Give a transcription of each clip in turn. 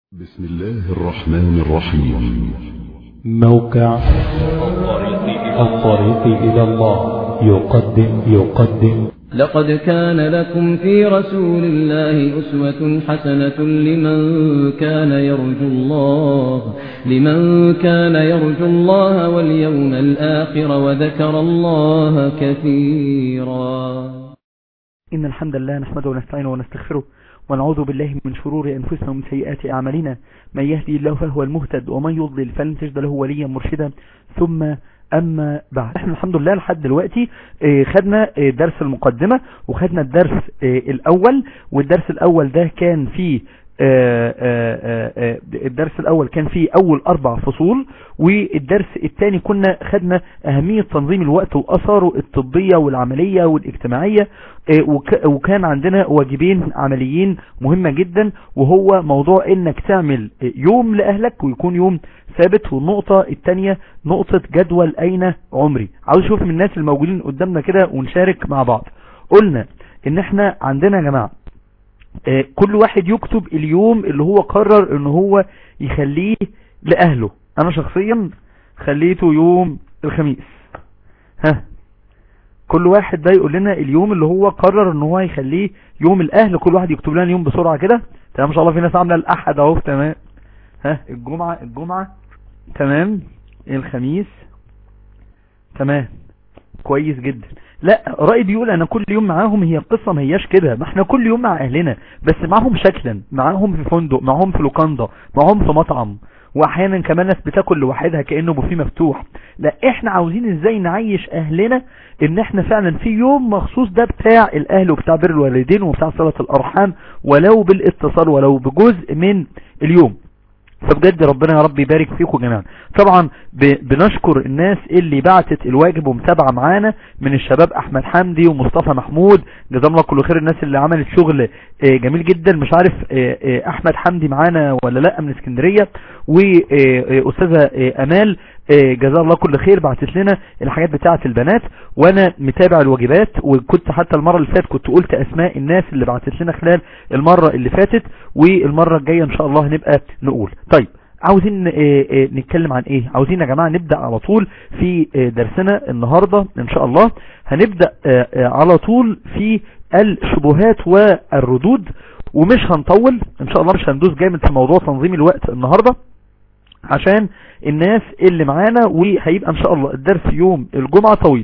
بسم الله الرحمن الرحيم موقع الطريق إلى الله يقدم يقدم لقد كان لكم في رسول الله أسوة حسنة لمن كان يرجو الله لمن كان يرجو الله واليوم الآخر وذكر الله كثيرا إن الحمد لله نحمده ونستعينه ونستغفره ونعوذ بالله من شرور أنفسنا ومن سيئات أعمالنا من يهدي الله فهو المهتد ومن يضلل فلن تجد له وليا مرشدا ثم أما بعد احنا الحمد لله لحد دلوقتي اه خدنا اه درس المقدمة وخدنا الدرس اه الأول والدرس الأول ده كان فيه الدرس الأول كان فيه أول أربع فصول والدرس الثاني كنا خدنا أهمية تنظيم الوقت وأثاره الطبية والعملية والاجتماعية وكان عندنا واجبين عمليين مهمة جدا وهو موضوع انك تعمل يوم لأهلك ويكون يوم ثابت والنقطة الثانية نقطة جدول أين عمري عاوز اشوف من الناس الموجودين قدامنا كده ونشارك مع بعض قلنا ان احنا عندنا يا جماعة كل واحد يكتب اليوم اللي هو قرر ان هو يخليه لأهله انا شخصيا خليته يوم الخميس ها كل واحد ده يقول لنا اليوم اللي هو قرر ان هو يخليه يوم الاهل كل واحد يكتب لنا اليوم بسرعة كده تمام ما شاء الله في ناس عاملة الاحد اهو تمام ها الجمعة الجمعة تمام الخميس تمام كويس جدا لا رأي بيقول انا كل يوم معاهم هي القصة ما هياش كده ما احنا كل يوم مع اهلنا بس معاهم شكلا معاهم في فندق معاهم في لوكاندا معاهم في مطعم واحيانا كمان ناس بتاكل لوحدها كأنه بوفيه مفتوح لا احنا عاوزين ازاي نعيش اهلنا ان احنا فعلا في يوم مخصوص ده بتاع الاهل وبتاع بر الوالدين وبتاع صلة الارحام ولو بالاتصال ولو بجزء من اليوم فبجد ربنا يا رب يبارك فيكم جميعا طبعا بنشكر الناس اللي بعتت الواجب ومتابعة معانا من الشباب احمد حمدي ومصطفى محمود جزاهم الله كل خير الناس اللي عملت شغل جميل جدا مش عارف احمد حمدي معانا ولا لا من اسكندرية واستاذة امال جزاه الله كل خير بعتت لنا الحاجات بتاعة البنات وانا متابع الواجبات وكنت حتى المرة اللي فاتت كنت قلت اسماء الناس اللي بعتت لنا خلال المرة اللي فاتت والمرة الجاية ان شاء الله هنبقى نقول طيب عاوزين نتكلم عن ايه عاوزين يا جماعة نبدأ على طول في درسنا النهاردة ان شاء الله هنبدأ على طول في الشبهات والردود ومش هنطول ان شاء الله مش هندوس جامد في موضوع تنظيم الوقت النهاردة عشان الناس اللي معانا وهيبقى ان شاء الله الدرس يوم الجمعة طويل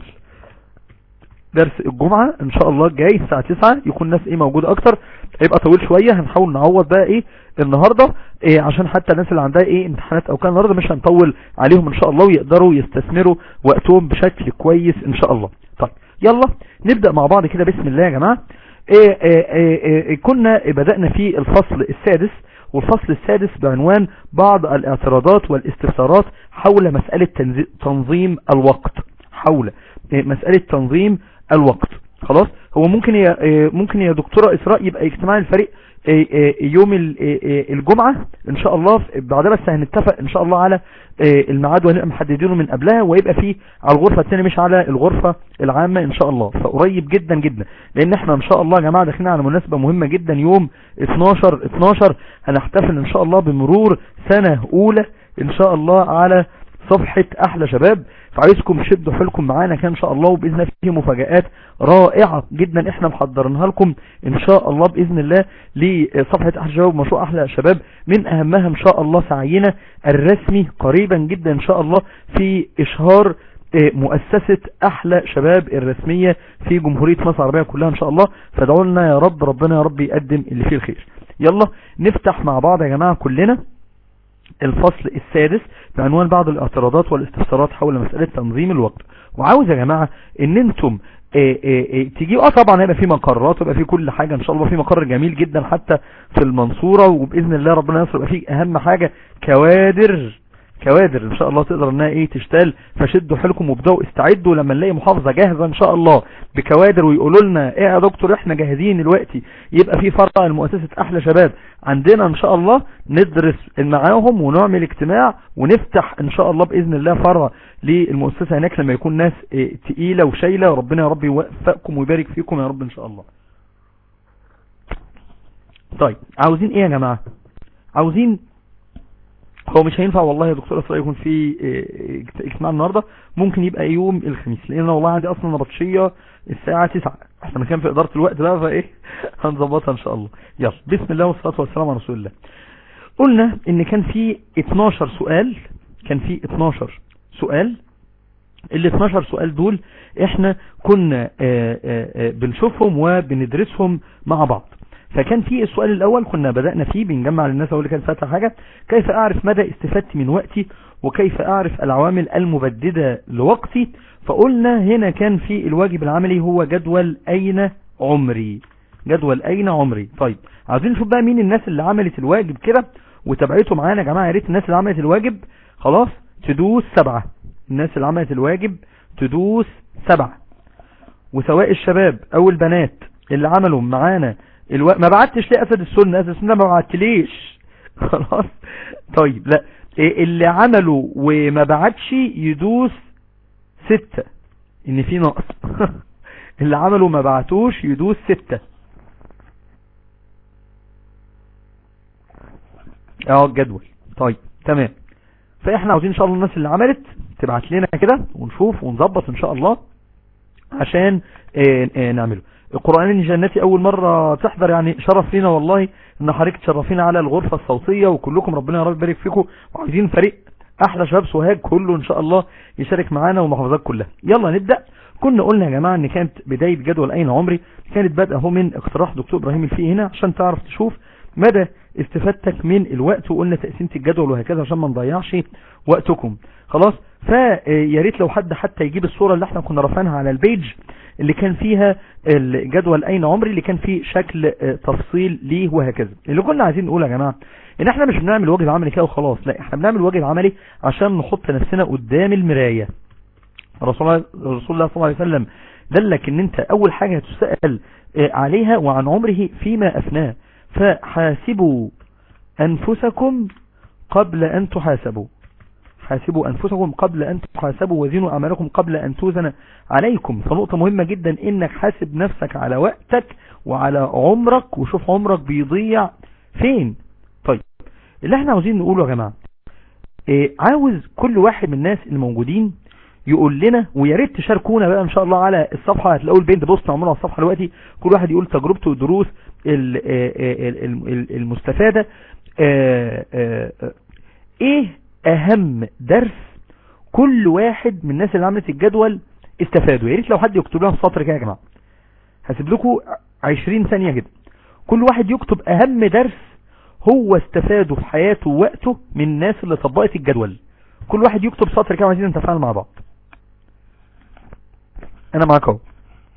درس الجمعة ان شاء الله جاي الساعة 9 يكون الناس ايه موجودة اكتر هيبقى طويل شوية هنحاول نعوض بقى ايه النهاردة إيه عشان حتى الناس اللي عندها ايه امتحانات او كان النهاردة مش هنطول عليهم ان شاء الله ويقدروا يستثمروا وقتهم بشكل كويس ان شاء الله طيب يلا نبدأ مع بعض كده بسم الله يا جماعة إيه إيه إيه كنا بدأنا في الفصل السادس والفصل السادس بعنوان بعض الاعتراضات والاستفسارات حول مسألة تنظيم الوقت حول مسألة تنظيم الوقت خلاص هو ممكن يا ممكن يا دكتورة إسراء يبقى اجتماع الفريق يوم الجمعة ان شاء الله بعدها بس هنتفق ان شاء الله على الميعاد وهنبقى محددينه من قبلها ويبقى فيه على الغرفة الثانية مش على الغرفة العامة ان شاء الله فقريب جدا جدا لان احنا ان شاء الله يا جماعة داخلين على مناسبة مهمة جدا يوم 12 12 هنحتفل ان شاء الله بمرور سنة اولى ان شاء الله على صفحة احلى شباب فعايزكم شدوا حيلكم معانا كان ان شاء الله وباذن الله فيه مفاجآت رائعة جدا احنا محضرينها لكم ان شاء الله باذن الله لصفحة احلى شباب ومشروع احلى شباب من اهمها ان شاء الله سعينا الرسمي قريبا جدا ان شاء الله في اشهار مؤسسة احلى شباب الرسمية في جمهورية مصر العربية كلها ان شاء الله فادعوا لنا يا رب ربنا يا رب يقدم اللي فيه الخير يلا نفتح مع بعض يا جماعة كلنا الفصل السادس بعنوان بعض الاعتراضات والاستفسارات حول مسألة تنظيم الوقت وعاوز يا جماعة ان انتم تجيوا اه طبعا هيبقى في مقرات ويبقى في كل حاجة ان شاء الله في مقر جميل جدا حتى في المنصورة وبإذن الله ربنا يصر يبقى فيه اهم حاجة كوادر كوادر ان شاء الله تقدر انها ايه تشتغل فشدوا حيلكم وابداوا استعدوا لما نلاقي محافظة جاهزة ان شاء الله بكوادر ويقولوا لنا ايه يا دكتور احنا جاهزين دلوقتي يبقى في فرع المؤسسة احلى شباب عندنا ان شاء الله ندرس معاهم ونعمل اجتماع ونفتح ان شاء الله باذن الله فرع للمؤسسة هناك لما يكون ناس ايه تقيلة وشايلة وربنا يا رب يوفقكم ويبارك فيكم يا رب ان شاء الله طيب عاوزين ايه يا جماعة عاوزين هو مش هينفع والله يا دكتور اسراء يكون في اه، اجتماع النهارده ممكن يبقى يوم الخميس لان انا والله عندي اصلا نبطشيه الساعه 9 احنا كان في اداره الوقت بقى فايه هنظبطها ان شاء الله يلا بسم الله والصلاه والسلام على رسول الله قلنا ان كان في 12 سؤال كان في 12 سؤال ال 12 سؤال دول احنا كنا اه، اه، اه، بنشوفهم وبندرسهم مع بعض فكان في السؤال الاول كنا بدأنا فيه بنجمع للناس اقول اللي كانت فاتحه حاجه كيف اعرف مدى استفادتي من وقتي وكيف اعرف العوامل المبدده لوقتي فقلنا هنا كان في الواجب العملي هو جدول اين عمري جدول اين عمري طيب عايزين نشوف بقى مين الناس اللي عملت الواجب كده وتابعته معانا يا جماعه يا ريت الناس اللي عملت الواجب خلاص تدوس سبعة الناس اللي عملت الواجب تدوس سبعة وسواء الشباب او البنات اللي عملوا معانا الو... ما بعتش ليه اسد السنة اسد السنة ما بعتليش خلاص طيب لا إيه اللي عملوا وما بعتش يدوس ستة ان في نقص اللي عملوا ما بعتوش يدوس ستة اه الجدول طيب تمام فاحنا عاوزين ان شاء الله الناس اللي عملت تبعت لنا كده ونشوف ونظبط ان شاء الله عشان اه اه نعمله القرآن الجناتي اول مرة تحضر يعني شرف لنا والله ان حضرتك تشرفينا على الغرفة الصوتية وكلكم ربنا يا رب يبارك فيكم وعايزين فريق احلى شباب سوهاج كله ان شاء الله يشارك معانا والمحافظات كلها يلا نبدأ كنا قلنا يا جماعة ان كانت بداية جدول اين عمري كانت بادئه اهو من اقتراح دكتور ابراهيم الفقي هنا عشان تعرف تشوف مدى استفادتك من الوقت وقلنا تقسيمة الجدول وهكذا عشان ما نضيعش وقتكم خلاص فيا ريت لو حد حتى يجيب الصورة اللي احنا كنا رافعينها على البيج اللي كان فيها الجدول اين عمري اللي كان فيه شكل تفصيل ليه وهكذا اللي كنا عايزين نقول يا جماعة ان احنا مش بنعمل واجب عملي كده وخلاص لا احنا بنعمل واجب عملي عشان نحط نفسنا قدام المراية رسول الله رسول الله صلى الله عليه وسلم دلك ان انت اول حاجة هتسأل عليها وعن عمره فيما افناه فحاسبوا انفسكم قبل ان تحاسبوا حاسبوا أنفسكم قبل أن تحاسبوا وزنوا أعمالكم قبل أن توزن عليكم فنقطة مهمة جدا إنك حاسب نفسك على وقتك وعلى عمرك وشوف عمرك بيضيع فين طيب اللي احنا عاوزين نقوله يا جماعة إيه عاوز كل واحد من الناس الموجودين يقول لنا ويا ريت تشاركونا بقى ان شاء الله على الصفحه هتلاقوا البنت بوست معموله على الصفحه دلوقتي كل واحد يقول تجربته ودروس المستفاده ايه اهم درس كل واحد من الناس اللي عملت الجدول استفادوا يا ريت لو حد يكتب لنا في سطر كده يا جماعه هسيب لكم 20 ثانيه كده كل واحد يكتب اهم درس هو استفاده في حياته ووقته من الناس اللي طبقت الجدول كل واحد يكتب سطر كده عايزين نتفاعل مع بعض انا معاك اهو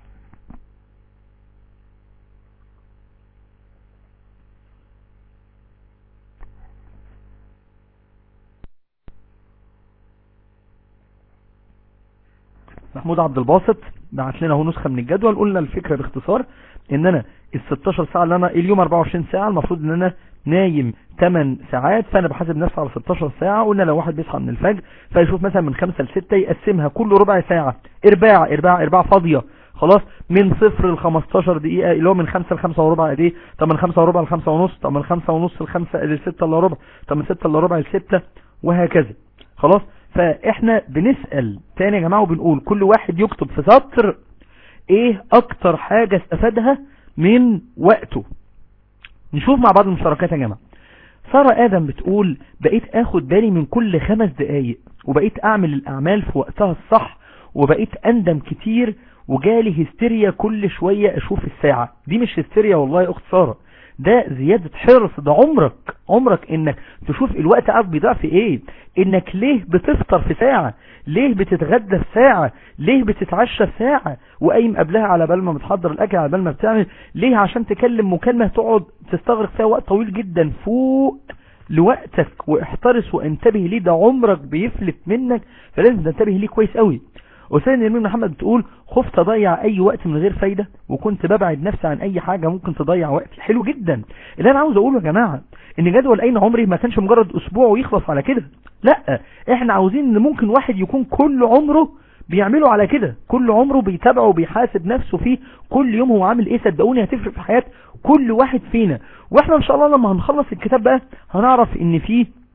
محمود عبد الباسط بعت لنا اهو نسخه من الجدول قلنا الفكره باختصار ان انا ال 16 ساعه اللي انا اليوم 24 ساعه المفروض ان انا نايم 8 ساعات فانا بحاسب نفسي على 16 ساعه قلنا لو واحد بيصحى من الفجر فيشوف مثلا من 5 ل 6 يقسمها كل ربع ساعه ارباع ارباع ارباع فاضيه خلاص من صفر ل 15 دقيقه اللي هو من 5 ل 5 وربع قد ايه طب من 5 وربع ل 5 ونص طب من 5 ونص ل 5 ل 6 الا ربع طب من 6 الا ربع ل 6 وهكذا خلاص فاحنا بنسأل تاني يا جماعة وبنقول كل واحد يكتب في سطر ايه اكتر حاجة استفادها من وقته نشوف مع بعض المشتركات يا جماعة سارة ادم بتقول بقيت اخد بالي من كل خمس دقايق وبقيت اعمل الاعمال في وقتها الصح وبقيت اندم كتير وجالي هستيريا كل شوية اشوف الساعة دي مش هستيريا والله يا اخت سارة ده زيادة حرص ده عمرك عمرك انك تشوف الوقت قاعد بيضيع في ايه انك ليه بتفطر في ساعة ليه بتتغدى في ساعة ليه بتتعشى في ساعة وقايم قبلها على بال ما بتحضر الاكل على بال ما بتعمل ليه عشان تكلم مكالمة تقعد تستغرق فيها وقت طويل جدا فوق لوقتك واحترس وانتبه ليه ده عمرك بيفلت منك فلازم تنتبه ليه كويس قوي أستاذ نرمين محمد بتقول خفت أضيع أي وقت من غير فايدة وكنت ببعد نفسي عن أي حاجة ممكن تضيع وقتي حلو جدا اللي أنا عاوز أقوله يا جماعة إن جدول أين عمري ما كانش مجرد أسبوع ويخلص على كده لا إحنا عاوزين إن ممكن واحد يكون كل عمره بيعملوا على كده كل عمره بيتابعه وبيحاسب نفسه فيه كل يوم هو عامل ايه صدقوني هتفرق في حياة كل واحد فينا واحنا ان شاء الله لما هنخلص الكتاب بقى هنعرف ان فيه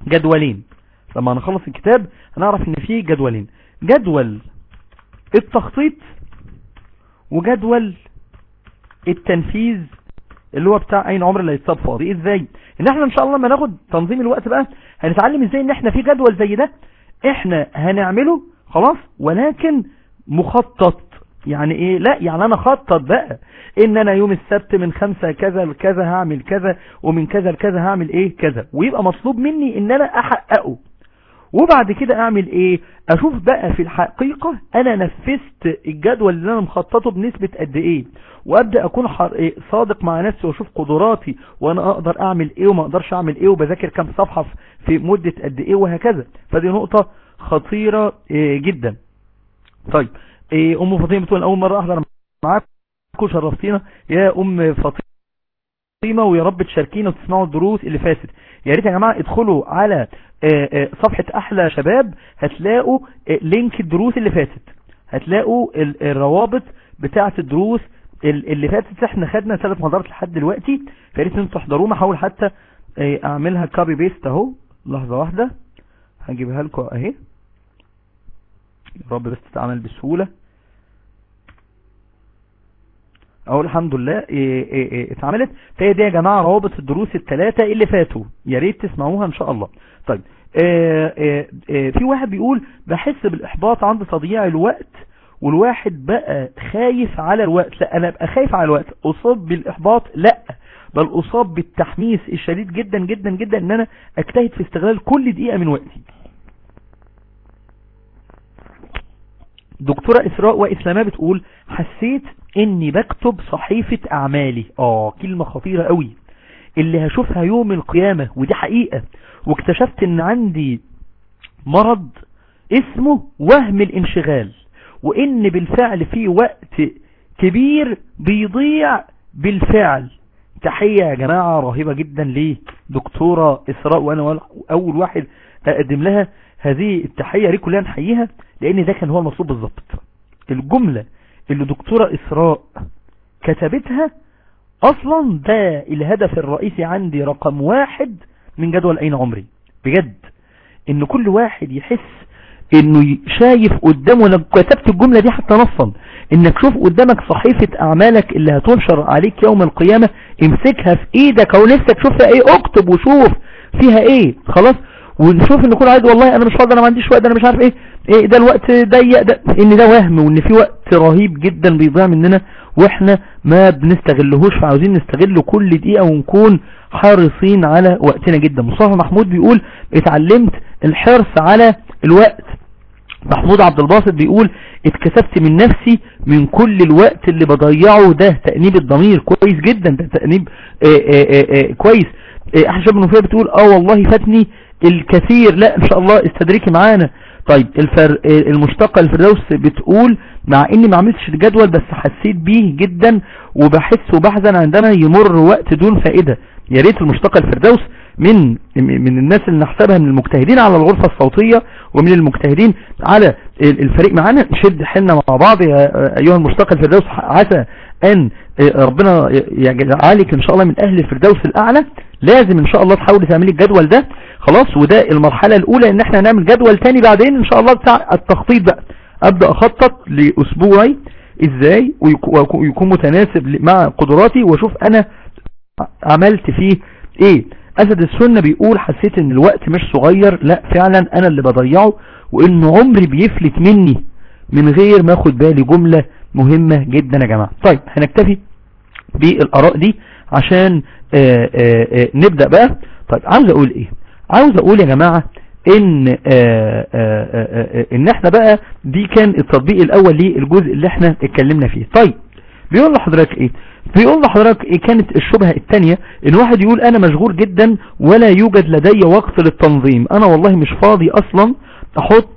جدولين لما نخلص الكتاب هنعرف ان في جدولين جدول التخطيط وجدول التنفيذ اللي هو بتاع اين عمر اللي هيتصاب فاضي ازاي ان احنا ان شاء الله لما ناخد تنظيم الوقت بقى هنتعلم ازاي ان احنا في جدول زي ده احنا هنعمله خلاص ولكن مخطط يعني ايه لا يعني انا خطط بقى ان انا يوم السبت من خمسة كذا لكذا هعمل كذا ومن كذا لكذا هعمل ايه كذا ويبقى مطلوب مني ان انا احققه وبعد كده اعمل ايه اشوف بقى في الحقيقة انا نفذت الجدول اللي انا مخططه بنسبة قد ايه وابدأ اكون إيه صادق مع نفسي واشوف قدراتي وانا اقدر اعمل ايه وما اقدرش اعمل ايه وبذاكر كام صفحة في مدة قد ايه وهكذا فدي نقطة خطيرة إيه جدا طيب إيه ام فاطمة بتقول اول مرة احضر معاكم شرفتينا يا ام فاطمة ويا رب تشاركينا وتسمعوا الدروس اللي فاتت يا ريت يا جماعة ادخلوا على صفحة احلى شباب هتلاقوا لينك الدروس اللي فاتت هتلاقوا الروابط بتاعة الدروس اللي فاتت احنا خدنا ثلاث محاضرات لحد دلوقتي فياريت انتوا تحضروه احاول حتى اعملها كوبي بيست اهو لحظة واحدة هجيبها لكم اهي يا رب بس تتعمل بسهولة اهو الحمد لله إيه إيه إيه اتعملت فهي دي يا جماعة روابط الدروس الثلاثة اللي فاتوا يا ريت تسمعوها ان شاء الله طيب في واحد بيقول بحس بالاحباط عند تضييع الوقت والواحد بقى خايف على الوقت لا انا ابقى خايف على الوقت اصاب بالاحباط لا بل اصاب بالتحميس الشديد جدا جدا جدا ان انا اجتهد في استغلال كل دقيقة من وقتي دكتورة اسراء واسلامة بتقول حسيت اني بكتب صحيفة اعمالي اه كلمة خطيرة قوي اللي هشوفها يوم القيامة ودي حقيقة واكتشفت ان عندي مرض اسمه وهم الانشغال وان بالفعل في وقت كبير بيضيع بالفعل تحية يا جماعة رهيبة جدا ليه دكتورة اسراء وانا اول واحد اقدم لها هذه التحية ريت كلنا نحييها لان ده كان هو المطلوب بالظبط الجملة اللي دكتورة اسراء كتبتها اصلا ده الهدف الرئيسي عندي رقم واحد من جدول اين عمري بجد ان كل واحد يحس انه شايف قدامه انا كتبت الجملة دي حتى نصا انك شوف قدامك صحيفة اعمالك اللي هتنشر عليك يوم القيامة امسكها في ايدك او نفسك شوفها ايه اكتب وشوف فيها ايه خلاص ونشوف ان كل عايز والله انا مش فاضي انا ما عنديش وقت انا مش عارف ايه ايه ده الوقت ضيق ده ان ده وهم وان في وقت رهيب جدا بيضيع مننا واحنا ما بنستغلهوش فعاوزين نستغل كل دقيقة ونكون حريصين على وقتنا جدا مصطفى محمود بيقول اتعلمت الحرص على الوقت محمود عبد الباسط بيقول اتكسبت من نفسي من كل الوقت اللي بضيعه ده تأنيب الضمير كويس جدا ده تأنيب اه اه اه كويس احنا شاب نوفيه بتقول اه والله فاتني الكثير لا ان شاء الله استدركي معانا طيب الفر... المشتقة الفردوس بتقول مع اني ما عملتش الجدول بس حسيت بيه جدا وبحس وبحزن عندما يمر وقت دون فائدة يا ريت المشتقة الفردوس من من الناس اللي نحسبها من المجتهدين على الغرفة الصوتية ومن المجتهدين على الفريق معانا نشد حلنا مع بعض يا ايها المشتقة الفردوس عسى ان ربنا يجعلك ان شاء الله من اهل الفردوس الاعلى لازم ان شاء الله تحاولي تعملي الجدول ده خلاص وده المرحلة الاولى ان احنا هنعمل جدول تاني بعدين ان شاء الله بتاع التخطيط بقى ابدأ اخطط لاسبوعي ازاي ويكون متناسب مع قدراتي واشوف انا عملت فيه ايه اسد السنة بيقول حسيت ان الوقت مش صغير لا فعلا انا اللي بضيعه وان عمري بيفلت مني من غير ما اخد بالي جملة مهمة جدا يا جماعة طيب هنكتفي بالاراء دي عشان آآ آآ نبدأ بقى طيب عاوز اقول ايه عاوز اقول يا جماعة ان آآ آآ ان احنا بقى دي كان التطبيق الاول للجزء اللي احنا اتكلمنا فيه طيب بيقول لحضرتك ايه بيقول لحضرتك ايه كانت الشبهة التانية ان واحد يقول انا مشغول جدا ولا يوجد لدي وقت للتنظيم انا والله مش فاضي اصلا احط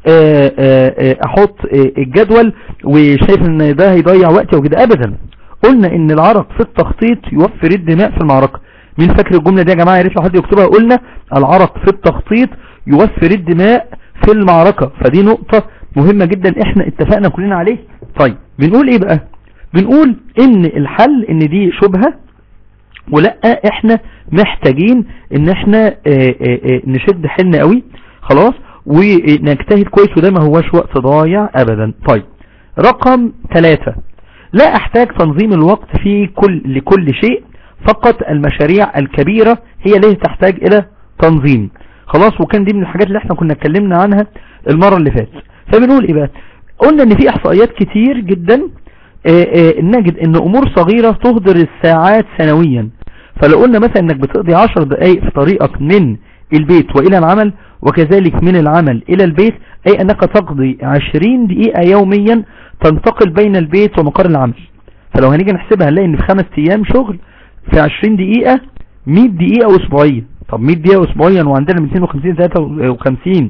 احط الجدول وشايف ان ده هيضيع وقتي وكده ابدا قلنا ان العرق في التخطيط يوفر الدماء في المعركة مين فاكر الجملة دي يا جماعة يا ريت لو حد يكتبها قلنا العرق في التخطيط يوفر الدماء في المعركة فدي نقطة مهمة جدا احنا اتفقنا كلنا عليه طيب بنقول ايه بقى بنقول ان الحل ان دي شبهة ولا احنا محتاجين ان احنا اه اه اه نشد حيلنا قوي خلاص ونجتهد كويس وده ما هواش وقت ضايع ابدا طيب رقم ثلاثة لا احتاج تنظيم الوقت في كل لكل شيء فقط المشاريع الكبيرة هي اللي تحتاج الى تنظيم خلاص وكان دي من الحاجات اللي احنا كنا اتكلمنا عنها المرة اللي فاتت فبنقول ايه بقى قلنا ان في احصائيات كتير جدا اه اه نجد ان امور صغيرة تهدر الساعات سنويا فلو قلنا مثلا انك بتقضي عشر دقائق في طريقك من البيت والى العمل وكذلك من العمل الى البيت اي انك تقضي عشرين دقيقة يوميا تنتقل بين البيت ومقر العمل فلو هنيجي نحسبها هنلاقي ان في خمس ايام شغل في عشرين دقيقة مية دقيقة اسبوعية طب 100 دقيقة اسبوعيا وعندنا 250 53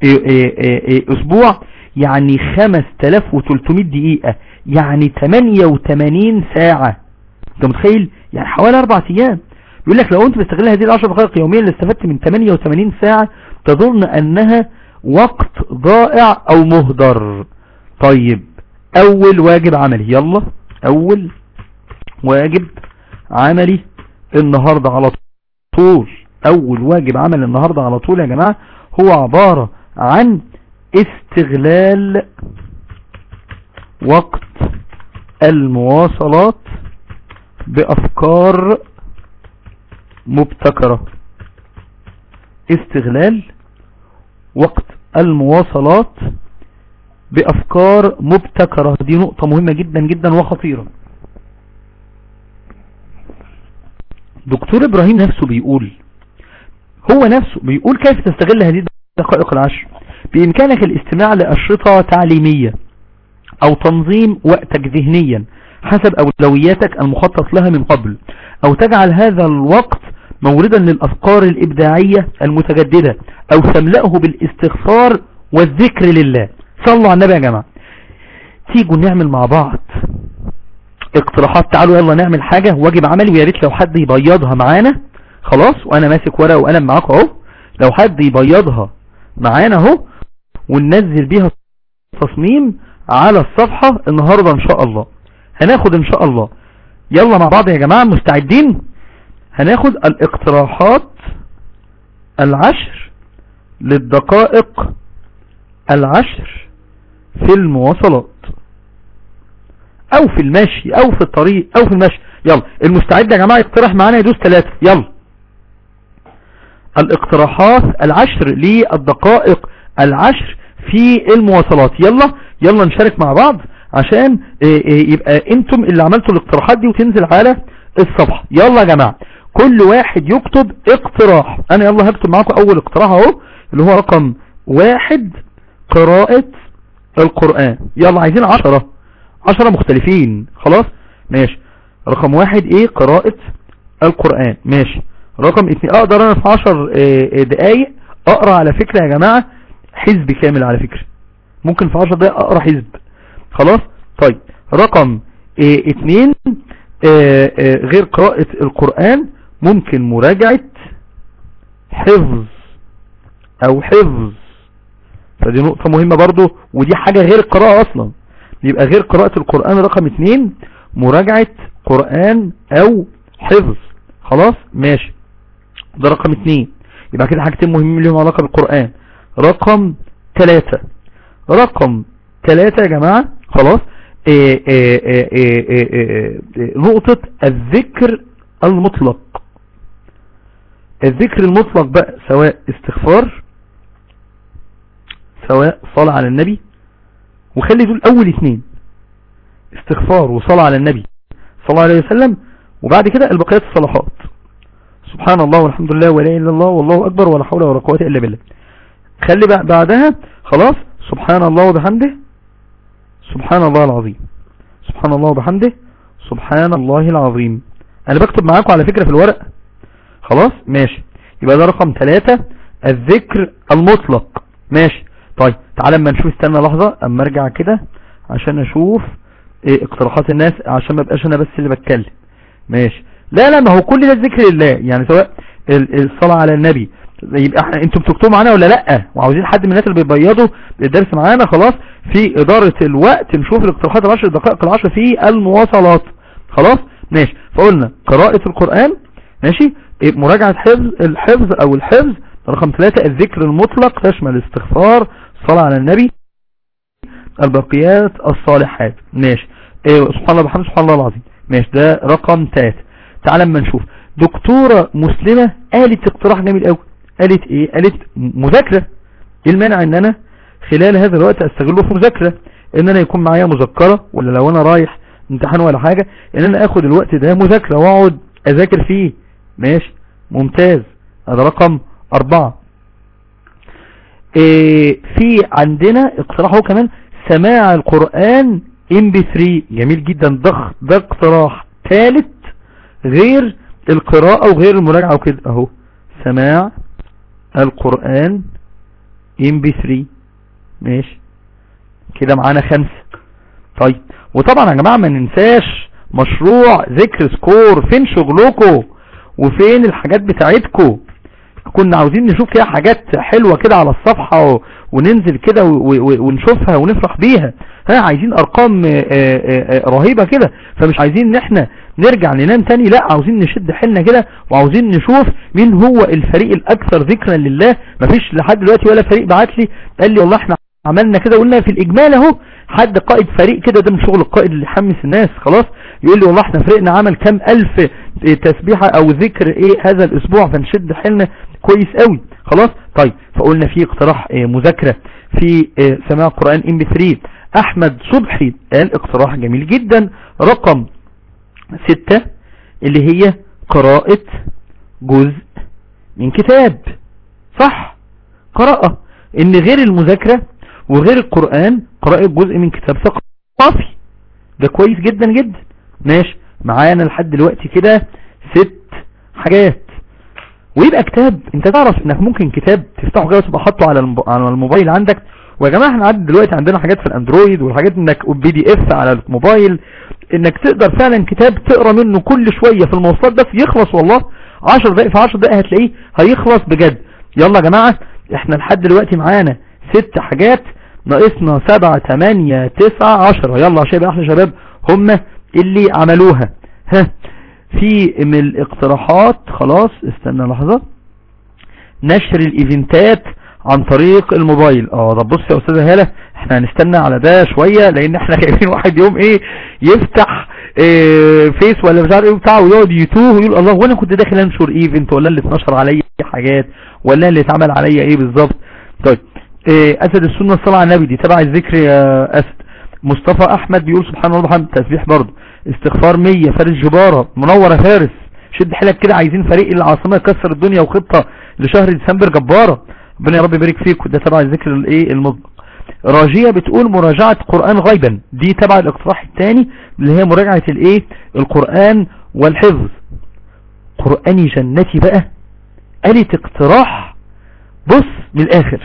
اسبوع يعني 5300 دقيقة يعني 88 ساعة انت متخيل يعني حوالي 4 ايام يقول لك لو انت بتستغل هذه العشر دقائق يوميا اللي استفدت من 88 ساعة تظن انها وقت ضائع او مهدر طيب اول واجب عملي يلا اول واجب عملي النهاردة على طول اول واجب عمل النهاردة على طول يا جماعة هو عبارة عن استغلال وقت المواصلات بافكار مبتكرة استغلال وقت المواصلات بافكار مبتكرة دي نقطة مهمة جدا جدا وخطيرة دكتور ابراهيم نفسه بيقول هو نفسه بيقول كيف تستغل هذه الدقائق العشر بإمكانك الاستماع لأشرطة تعليمية أو تنظيم وقتك ذهنيا حسب أولوياتك المخطط لها من قبل أو تجعل هذا الوقت موردا للأفكار الإبداعية المتجددة أو تملأه بالاستغفار والذكر لله صلوا على النبي يا جماعة تيجوا نعمل مع بعض اقتراحات تعالوا يلا نعمل حاجة واجب عملي ويا ريت لو حد يبيضها معانا خلاص وانا ماسك ورقه وقلم معاكم اهو لو حد يبيضها معانا اهو وننزل بيها تصميم على الصفحة النهاردة ان شاء الله هناخد ان شاء الله يلا مع بعض يا جماعة مستعدين هناخد الاقتراحات العشر للدقائق العشر في المواصلات او في المشي او في الطريق او في المشي يلا المستعد يا جماعة يقترح معانا يدوس ثلاثة يلا الاقتراحات العشر للدقائق العشر في المواصلات يلا يلا نشارك مع بعض عشان يبقى انتم اللي عملتوا الاقتراحات دي وتنزل على الصفحة يلا يا جماعة كل واحد يكتب اقتراح انا يلا هكتب معاكم اول اقتراح اهو اللي هو رقم واحد قراءة القرآن يلا عايزين عشرة عشرة مختلفين خلاص ماشي رقم واحد ايه قراءة القرآن ماشي رقم اتنين اقدر انا في عشر دقايق اقرا على فكرة يا جماعة حزب كامل على فكرة ممكن في عشر دقايق اقرا حزب خلاص طيب رقم اه اتنين اه اه غير قراءة القرآن ممكن مراجعة حفظ او حفظ فدي نقطة مهمة برضو ودي حاجة غير القراءة اصلا يبقى غير قراءة القرآن رقم اتنين مراجعة قرآن او حفظ خلاص ماشي ده رقم اتنين يبقى كده حاجتين مهمين لهم علاقة بالقرآن رقم تلاتة رقم تلاتة يا جماعة خلاص ايه ايه ايه ايه ايه نقطة الذكر المطلق الذكر المطلق بقى سواء استغفار سواء صلاة على النبي وخلي دول اول اثنين استغفار وصلاة على النبي صلى الله عليه وسلم وبعد كده البقيات الصلاحات سبحان الله والحمد لله ولا اله الا الله والله اكبر ولا حول ولا قوه الا بالله خلي بعدها خلاص سبحان الله وبحمده سبحان الله العظيم سبحان الله وبحمده سبحان الله العظيم انا بكتب معاكم على فكرة في الورق خلاص ماشي يبقى ده رقم ثلاثة الذكر المطلق ماشي طيب تعالى اما نشوف استنى لحظة اما ارجع كده عشان اشوف ايه اقتراحات الناس عشان ما بقاش انا بس اللي بتكلم ماشي لا لا ما هو كل ده ذكر لله يعني سواء الصلاة على النبي يبقى احنا انتوا بتكتبوا معانا ولا لا وعاوزين حد من الناس اللي بيبيضوا الدرس معانا خلاص في ادارة الوقت نشوف الاقتراحات العشر دقائق العشر في المواصلات خلاص ماشي فقلنا قراءة القرآن ماشي إيه، مراجعة حفظ الحفظ او الحفظ رقم ثلاثة الذكر المطلق تشمل الاستغفار الصلاة على النبي البقيات الصالحات ماشي إيه سبحان الله بحمد سبحان الله العظيم ماشي ده رقم ثلاثة تعال اما نشوف دكتورة مسلمة قالت اقتراح جميل قوي قالت ايه قالت مذاكرة ايه المانع ان انا خلال هذا الوقت استغله في مذاكرة ان انا يكون معايا مذكرة ولا لو انا رايح امتحان ولا حاجة ان انا اخد الوقت ده مذاكرة واقعد اذاكر فيه ماشي ممتاز هذا رقم اربعة إيه في عندنا اقتراح هو كمان سماع القرآن ام بي 3 جميل جدا ده ده اقتراح ثالث غير القراءة وغير المراجعة وكده اهو سماع القرآن ام بي 3 ماشي كده معانا خمسة طيب وطبعا يا جماعة ما ننساش مشروع ذكر سكور فين شغلكم وفين الحاجات بتاعتكم كنا عاوزين نشوف فيها حاجات حلوة كده على الصفحة و... وننزل كده و... و... ونشوفها ونفرح بيها ها عايزين ارقام آه، آه، آه، رهيبة كده فمش عايزين ان احنا نرجع ننام تاني لا عاوزين نشد حيلنا كده وعاوزين نشوف مين هو الفريق الاكثر ذكرا لله مفيش لحد دلوقتي ولا فريق بعت لي قال لي والله احنا عملنا كده قلنا في الاجمال اهو حد قائد فريق كده ده من شغل القائد اللي يحمس الناس خلاص يقول لي والله احنا فريقنا عمل كام الف تسبيحة او ذكر ايه هذا الاسبوع فنشد حيلنا كويس قوي خلاص طيب فقلنا في اقتراح اه مذاكرة في اه سماع قرآن ام 3 احمد صبحي قال اقتراح جميل جدا رقم ستة اللي هي قراءة جزء من كتاب صح قراءة ان غير المذاكرة وغير القرآن قراءة جزء من كتاب ثقافي ده كويس جدا جدا ماشي معانا لحد دلوقتي كده ست حاجات ويبقى كتاب انت تعرف انك ممكن كتاب تفتحه كده وتبقى حاطه على المب... على الموبايل عندك ويا جماعه احنا عندنا دلوقتي عندنا حاجات في الاندرويد والحاجات انك بي دي اف على الموبايل انك تقدر فعلا كتاب تقرا منه كل شويه في المواصلات بس يخلص والله 10 دقائق في 10 دقائق هتلاقيه هيخلص بجد يلا يا جماعه احنا لحد دلوقتي معانا ست حاجات ناقصنا سبعة تمانية تسعة عشرة يلا عشان يبقى احنا شباب هم اللي عملوها ها في من الاقتراحات خلاص استنى لحظة نشر الايفنتات عن طريق الموبايل اه طب بص يا استاذة هالة احنا هنستنى على ده شوية لان احنا خايفين واحد يوم ايه يفتح ايه فيس ولا مش عارف ايه بتاعه ويقعد يتوه ويقول الله وانا كنت داخل انشر ايفنت ولا اللي اتنشر عليا حاجات ولا اللي اتعمل عليا ايه بالظبط طيب إيه اسد السنة الصلاة على النبي دي تبع الذكر يا اسد مصطفى احمد بيقول سبحان الله وبحمد تسبيح برضه استغفار 100 فارس جبارة منورة فارس شد حيلك كده عايزين فريق العاصمة يكسر الدنيا وخطة لشهر ديسمبر جبارة ربنا يا رب يبارك فيك وده تبع الذكر الايه المطلق راجية بتقول مراجعة قرآن غيبا دي تبع الاقتراح الثاني اللي هي مراجعة الايه القرآن والحفظ قرآني جنتي بقى قالت اقتراح بص من الاخر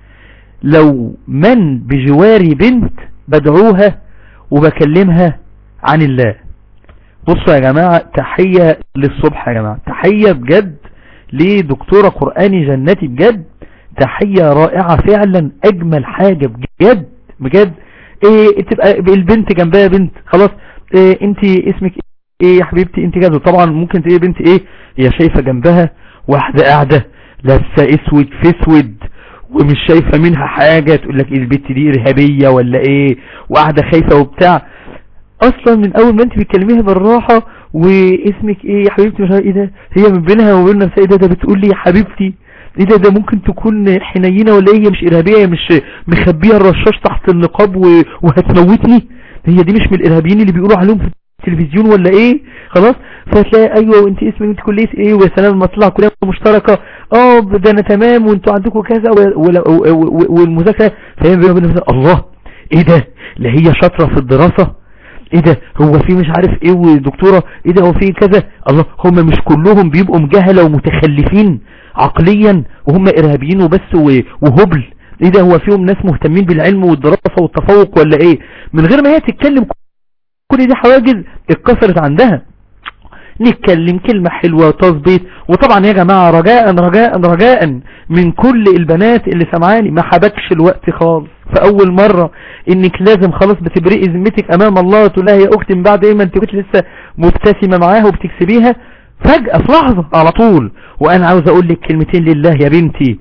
لو من بجواري بنت بدعوها وبكلمها عن الله بصوا يا جماعة تحية للصبح يا جماعة تحية بجد لدكتورة قرآني جنتي بجد تحية رائعة فعلا اجمل حاجة بجد بجد ايه تبقى البنت جنبها بنت خلاص ايه انت اسمك ايه يا حبيبتي انت كذا طبعا ممكن تلاقي بنت ايه هي شايفة جنبها واحدة قاعدة لابسة اسود في اسود ومش شايفة منها حاجة تقول لك ايه البنت دي ارهابية ولا ايه وقاعدة خايفة وبتاع اصلا من اول ما انت بتكلميها بالراحة واسمك ايه يا حبيبتي مش عارف ايه ده هي من بينها وبين نفسها ايه ده ده بتقول لي يا حبيبتي ايه ده ده ممكن تكون حنينة ولا هي مش ارهابية هي مش مخبية الرشاش تحت النقاب و... وهتموتني هي دي مش من الارهابيين اللي بيقولوا عليهم في التلفزيون ولا ايه خلاص فتلاقي ايوه وانت اسمك انت كليه ايه ويا سلام لما تطلع كليه مشتركه اه ده انا تمام وانتوا عندكم كذا والمذاكره فهي بينه وبين الله ايه ده لا هي شاطره في الدراسه ايه ده هو في مش عارف ايه ودكتوره ايه ده هو في كذا الله هم مش كلهم بيبقوا مجهله ومتخلفين عقليا وهم ارهابيين وبس وهبل ايه ده هو فيهم ناس مهتمين بالعلم والدراسه والتفوق ولا ايه من غير ما هي تتكلم كل دي حواجز اتكسرت عندها نتكلم كلمة حلوة وتظبيط وطبعا يا جماعة رجاء رجاء رجاء من كل البنات اللي سمعاني ما حبكش الوقت خالص فأول مرة انك لازم خلاص بتبرئي ذمتك امام الله تقول لها يا اختي من بعد ايه ما انت كنت لسه مبتسمة معاها وبتكسبيها فجأة في لحظة على طول وانا عاوز اقول لك كلمتين لله يا بنتي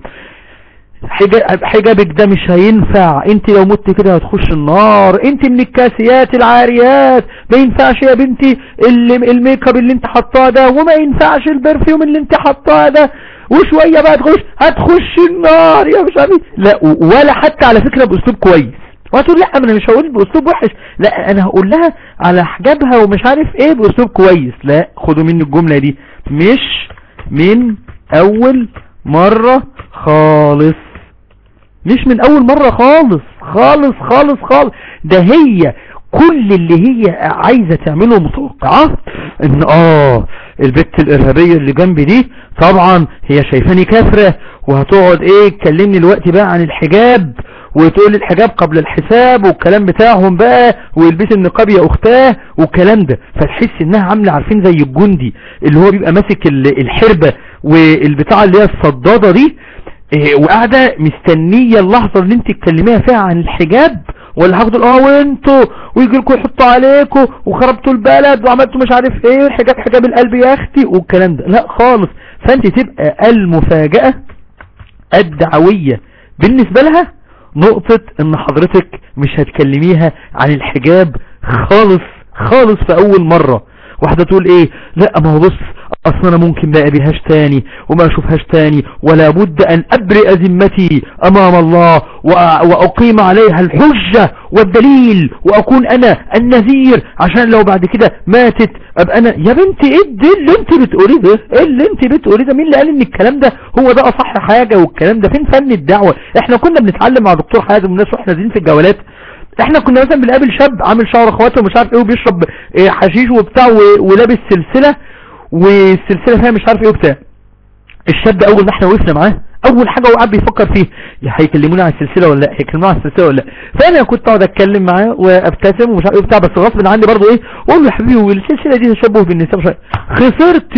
حجا- حجابك ده مش هينفع انت لو مت كده هتخش النار انت من الكاسيات العاريات ما ينفعش يا بنتي اللي الميك اب اللي انت حطاه ده وما ينفعش البرفيوم اللي انت حطاه ده وشوية بقى تخش هتخش النار يا مش عارف إيه. لا و- ولا حتى على فكرة باسلوب كويس وهتقول لا انا مش هقول باسلوب وحش لا انا هقول لها على حجابها ومش عارف ايه باسلوب كويس لا خدوا مني الجملة دي مش من اول مرة خالص مش من اول مرة خالص خالص خالص خالص ده هي كل اللي هي عايزة تعمله متوقعة ان اه البت الارهابية اللي جنبي دي طبعا هي شايفاني كافرة وهتقعد ايه تكلمني الوقت بقى عن الحجاب وتقول الحجاب قبل الحساب والكلام بتاعهم بقى ويلبس النقاب يا اختاه والكلام ده فتحس انها عاملة عارفين زي الجندي اللي هو بيبقى ماسك ال- الحربة والبتاع اللي هي الصدادة دي إيه، وقاعدة مستنية اللحظة اللي انت تكلميها فيها عن الحجاب ولا هاخدوا اه وانتوا ويجي لكم يحطوا عليكم وخربتوا البلد وعملتوا مش عارف ايه الحجاب حجاب القلب يا اختي والكلام ده لا خالص فانت تبقى المفاجأة الدعوية بالنسبة لها نقطة ان حضرتك مش هتكلميها عن الحجاب خالص خالص في اول مرة واحدة تقول ايه لا ما هو بص اصلا انا ممكن ما ابيهاش تاني وما اشوفهاش تاني ولا بد ان ابرئ ذمتي امام الله وأ- واقيم عليها الحجة والدليل واكون انا النذير عشان لو بعد كده ماتت ابقى انا يا بنتي ايه ده اللي انت بتقوليه ده ايه اللي انت بتقوليه ده مين اللي قال ان الكلام ده هو ده اصح حاجة والكلام ده فين فن الدعوة احنا كنا بنتعلم مع دكتور حازم والناس واحنا نازلين في الجولات احنا كنا مثلا بنقابل شاب عامل شعر اخواته ومش عارف ايه وبيشرب ايه حشيش وبتاع و- ولابس سلسلة والسلسلة فيها مش عارف ايه وبتاع الشاب ده اول ما احنا وقفنا معاه اول حاجة هو قاعد بيفكر فيه يا هيكلمونا عن السلسلة ولا لا هيكلمونا عن السلسلة ولا لا فانا كنت اقعد اتكلم معاه وابتسم ومش عارف ايه وبتاع بس غصب عني برضه ايه اقول له يا حبيبي والسلسلة دي تشبه بالنساء مش عارف خسرت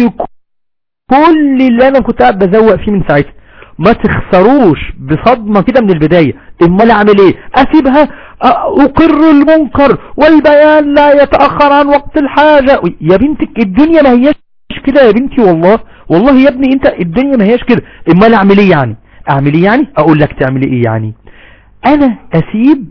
كل اللي انا كنت قاعد بزوق فيه من ساعتها ما تخسروش بصدمة كده من البداية امال اعمل ايه اسيبها أ- اقر المنكر والبيان لا يتأخر عن وقت الحاجة يا بنتك الدنيا ما هياش كده يا بنتي والله والله يا ابني انت الدنيا ما هياش كده امال اعمل ايه يعني اعمل ايه يعني اقول لك تعمل ايه يعني انا اسيب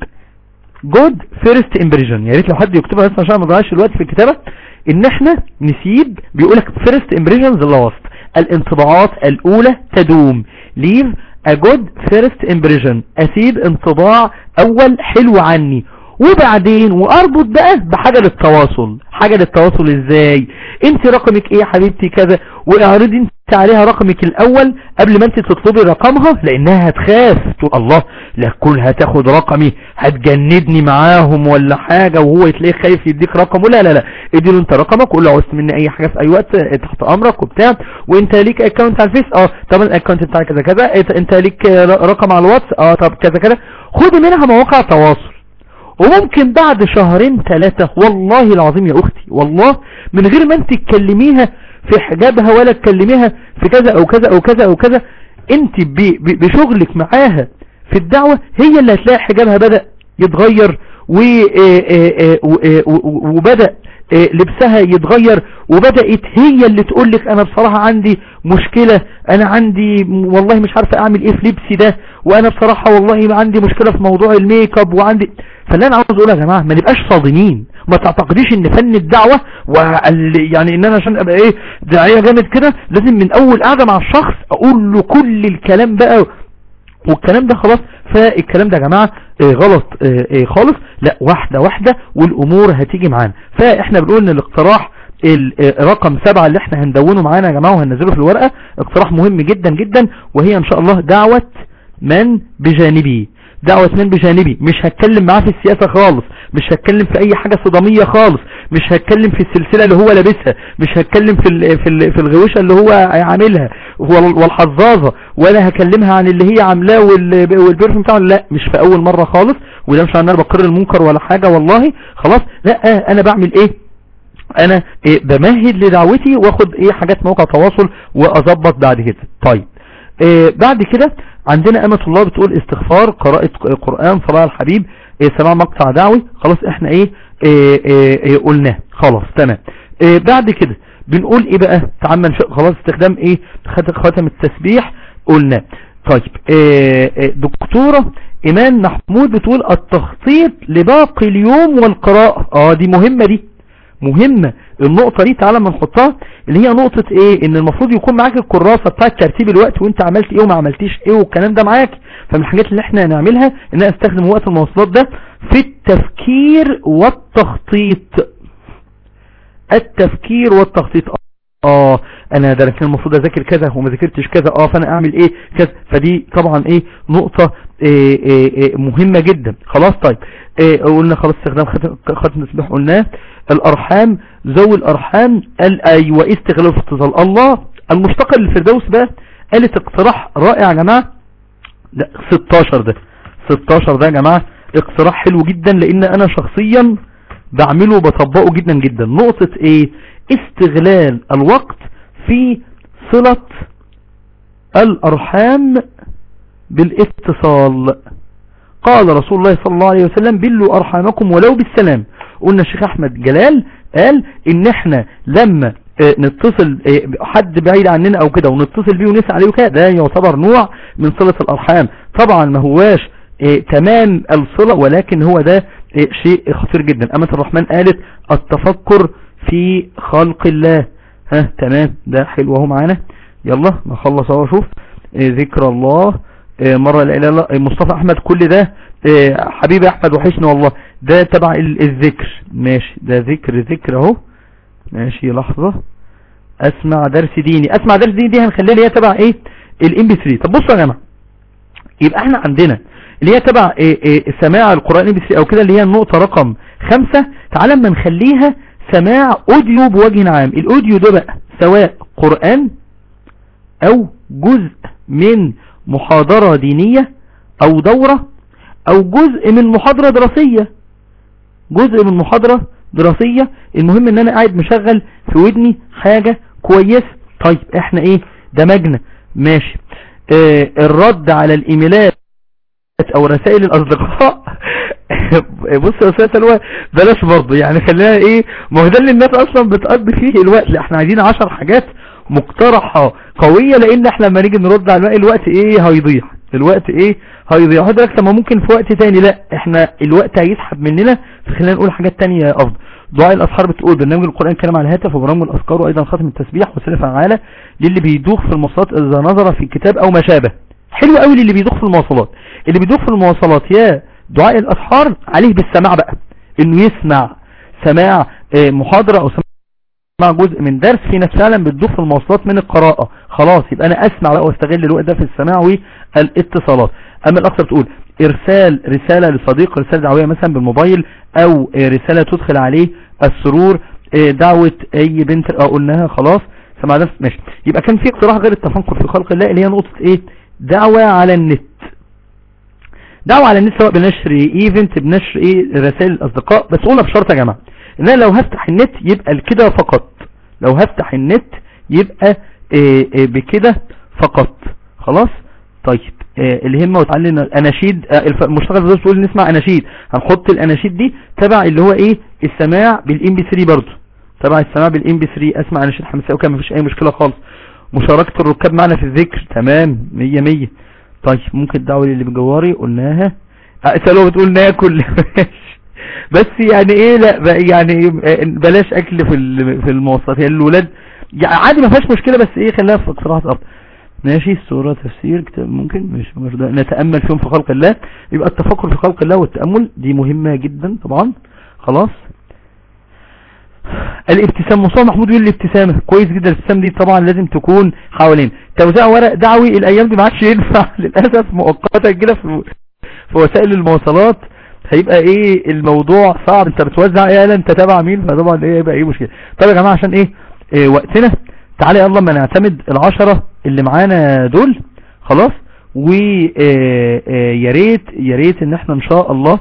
جود فيرست امبريشن يا ريت لو حد يكتبها بس عشان ما نضيعش الوقت في الكتابه ان احنا نسيب بيقولك فيرست امبريشنز لاست الانطباعات الاولى تدوم ليف a good first impression اسيب انطباع اول حلو عني وبعدين واربط بقى بحاجة للتواصل حاجة للتواصل ازاي انت رقمك ايه يا حبيبتي كذا واعرضي انت عليها رقمك الاول قبل ما انت تطلبي رقمها لانها هتخاف تقول الله لا تكون هتاخد رقمي هتجندني معاهم ولا حاجة وهو تلاقيه خايف يديك رقمه لا لا لا اديله انت رقمك وقول له عوزت مني اي حاجة في اي وقت اه، تحت امرك وبتاع وانت ليك اكونت على الفيس اه طب الاكونت بتاعك كذا كذا انت- انت ليك اه، رقم على الواتس اه طب كذا كذا خد منها مواقع تواصل وممكن بعد شهرين ثلاثة والله العظيم يا اختي والله من غير ما انت تكلميها في حجابها ولا تكلميها في كذا او كذا او كذا او كذا انت ب- ب- بشغلك معاها في الدعوة هي اللي هتلاقي حجابها بدأ يتغير و- آه، آه، آه، و- آه، و- وبدأ آه، لبسها يتغير وبدأت هي اللي تقولك انا بصراحة عندي مشكلة انا عندي م- والله مش عارفة اعمل ايه في لبسي ده وانا بصراحة والله عندي مشكلة في موضوع الميك اب وعندي فاللي انا عاوز اقول يا جماعة ما نبقاش صادمين ما تعتقديش ان فن الدعوة وال- يعني ان انا عشان ابقى ايه داعية جامد كده لازم من اول قاعدة مع الشخص اقول له كل الكلام بقى والكلام ده خلاص فالكلام ده يا جماعة آه، غلط آه، آه، خالص لا واحدة واحدة والامور هتيجي معانا فاحنا بنقول ان الاقتراح ال- آه، رقم سبعة اللي احنا هندونه معانا يا جماعة وهننزله في الورقة اقتراح مهم جدا جدا وهي ان شاء الله دعوة من بجانبي دعوة من بجانبي مش هتكلم معاه في السياسة خالص مش هتكلم في اي حاجة صدامية خالص مش هتكلم في السلسلة اللي هو لابسها مش هتكلم في ال في ال في الغوشة اللي هو عاملها وال- والحظاظة ولا هكلمها عن اللي هي عاملاه وال- والبرفيوم بتاعه لا مش في اول مرة خالص وده مش عن انا بقرر المنكر ولا حاجة والله خلاص لا انا بعمل ايه انا إيه بمهد لدعوتي واخد ايه حاجات موقع تواصل واظبط بعد كده طيب إيه بعد كده عندنا امة الله بتقول استغفار قراءة قرآن صلاة على الحبيب إيه سماع مقطع دعوي خلاص احنا ايه, إيه, إيه, إيه قلناه خلاص تمام آه بعد كده بنقول ايه بقى تعال نشوف خلاص استخدام ايه خاتم التسبيح قلنا طيب آه آه دكتورة ايمان محمود بتقول التخطيط لباقي اليوم والقراءة اه دي مهمة دي مهمة النقطة دي تعالى ما نحطها اللي هي نقطة ايه ان المفروض يكون معاك الكراسة بتاعت ترتيب الوقت وانت عملت ايه وما عملتيش ايه والكلام ده معاك فمن الحاجات اللي احنا هنعملها ان انا استخدم وقت المواصلات ده في التفكير والتخطيط التفكير والتخطيط اه انا ده كان المفروض اذاكر كذا وما ذاكرتش كذا اه فانا اعمل ايه كذا فدي طبعا ايه نقطة إيه إيه إيه مهمة جدا خلاص طيب إيه قلنا خلاص استخدام ختم التسبيح قلناه الارحام ذوي الارحام قال ايوه استغلال في اتصال الله المشتقة للفردوس بقى قالت اقتراح رائع يا جماعة لا 16 ده 16 ده يا جماعة اقتراح حلو جدا لان انا شخصيا بعمله وبطبقه جدا جدا نقطة ايه استغلال الوقت في صلة الارحام بالاتصال قال رسول الله صلى الله عليه وسلم بلوا ارحامكم ولو بالسلام قلنا الشيخ احمد جلال قال ان احنا لما اه نتصل اه حد بعيد عننا او كده ونتصل بيه ونسأل عليه وكده ده يعتبر نوع من صلة الارحام طبعا ما هواش اه تمام الصلة ولكن هو ده شيء خطير جدا امة الرحمن قالت التفكر في خلق الله ها تمام ده حلو اهو معانا يلا نخلص اهو شوف ذكر الله مرة لا اله الا مصطفى احمد كل ده حبيبي احمد وحشني والله ده تبع الذكر ماشي ده ذكر ذكر اهو ماشي لحظة اسمع درس ديني اسمع درس ديني دي هنخليها اللي هي تبع ايه الام بي 3 طب بصوا يا جماعه يبقى احنا عندنا اللي هي تبع إيه إيه سماع القرآن ام بي 3 او كده اللي هي النقطة رقم خمسة تعالى اما نخليها سماع اوديو بوجه عام الاوديو ده بقى سواء قرآن او جزء من محاضرة دينية او دورة او جزء من محاضرة دراسية جزء من محاضرة دراسية المهم ان انا قاعد مشغل في ودني حاجة كويسة طيب احنا ايه دمجنا ماشي اه الرد على الايميلات او رسائل الاصدقاء بص يا استاذ سلوى بلاش برضه يعني خلينا ايه ما هو ده اللي الناس اصلا بتقضي فيه الوقت لا احنا عايزين 10 حاجات مقترحة قوية لان احنا لما نيجي نرد على الوقت الوقت ايه هيضيع الوقت ايه هيضيع حضرتك لما ممكن في وقت تاني لا احنا الوقت هيسحب مننا فخلينا نقول حاجات تانية افضل دعاء الاسحار بتقول برنامج القرآن كلام على الهاتف وبرامج الاذكار وايضا ختم التسبيح وسيله فعالة للي بيدوخ في المواصلات اذا نظر في كتاب او ما شابه حلو قوي للي بيدوخ في المواصلات اللي بيدوخ في المواصلات يا دعاء الاسحار عليه بالسماع بقى انه يسمع سماع محاضرة او سماع جزء من درس في ناس فعلا بتدوخ في المواصلات من القراءة خلاص يبقى انا اسمع بقى واستغل الوقت ده في السماع والاتصالات اما الاكثر بتقول ارسال رسالة لصديق رسالة دعوية مثلا بالموبايل او رسالة تدخل عليه السرور دعوة اي بنت قلناها خلاص سمع درس ماشي يبقى كان في اقتراح غير التفنقر في خلق الله اللي هي نقطة ايه دعوة على النت دعوة على النت سواء بنشر ايفنت بنشر ايه رسائل الاصدقاء بس قولها بشرط يا جماعة ان انا لو هفتح النت يبقى كده فقط لو هفتح النت يبقى إيه إيه بكده فقط خلاص طيب إيه الهمة وتعلم الاناشيد المشتغل ده تقول نسمع اناشيد هنحط الاناشيد دي تبع اللي هو ايه السماع بالام بي 3 برضه تبع السماع بالام بي 3 اسمع اناشيد حماسية وكان مفيش اي مشكلة خالص مشاركة الركاب معنا في الذكر تمام مية مية طيب ممكن الدعوة اللي بجواري قلناها سألوه بتقول ناكل بس يعني ايه لا يعني بلاش اكل في في المواصلات يعني الولاد يعني عادي ما فيهاش مشكلة بس ايه خليها في اقتراحات افضل ماشي سورة تفسير كتاب ممكن مش نتأمل فيهم في خلق الله يبقى التفكر في خلق الله والتأمل دي مهمة جدا طبعا خلاص الابتسام مصطفى محمود يقول الابتسامة كويس جدا الابتسام دي طبعا لازم تكون حوالين توزيع ورق دعوي الايام دي ما عادش ينفع للاسف مؤقتا كده في, في وسائل المواصلات هيبقى ايه الموضوع صعب انت بتوزع ايه انت تابع مين فطبعا ايه يبقى ايه مشكلة طب يا جماعة عشان ايه, إيه وقتنا تعالى يلا ما نعتمد العشرة اللي معانا دول خلاص ويا ريت يا ريت ان احنا ان شاء الله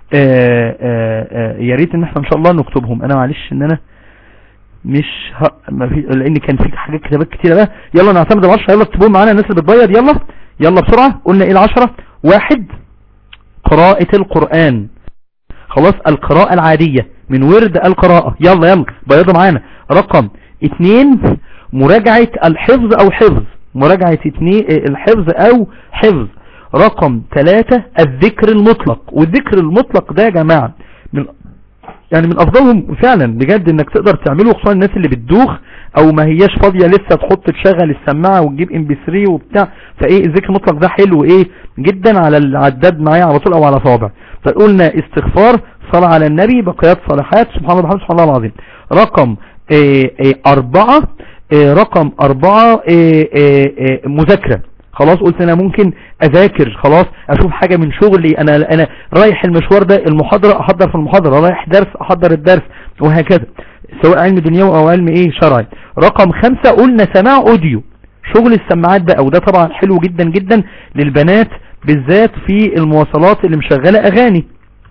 يا ريت ان احنا ان شاء الله نكتبهم انا معلش ان انا مش ه... ما في لان كان في حاجات كتابات كتيره بقى يلا نعتمد العشرة يلا اكتبوهم معانا الناس اللي بتبيض يلا يلا بسرعه قلنا ايه العشرة واحد قراءة القرآن خلاص القراءة العادية من ورد القراءة يلا يلا بيضوا معانا رقم اتنين مراجعة الحفظ او حفظ مراجعة اتنين الحفظ او حفظ رقم ثلاثة الذكر المطلق والذكر المطلق ده يا جماعة من يعني من افضلهم فعلا بجد انك تقدر تعمله خصوصا الناس اللي بتدوخ او ما هياش فاضية لسه تحط تشغل السماعة وتجيب ام بي 3 وبتاع فايه الذكر المطلق ده حلو ايه جدا على العداد معايا على طول او على صابع فقلنا استغفار صلاة على النبي بقيات صالحات سبحان الله سبحان الله العظيم رقم ايه ايه اربعة ايه رقم اربعة ايه ايه ايه مذاكرة خلاص قلت انا ممكن اذاكر خلاص اشوف حاجة من شغلي انا انا رايح المشوار ده المحاضرة احضر في المحاضرة رايح درس احضر الدرس وهكذا سواء علم دنيوي او علم ايه شرعي رقم خمسة قلنا سماع اوديو شغل السماعات بقى وده طبعا حلو جدا جدا للبنات بالذات في المواصلات اللي مشغلة اغاني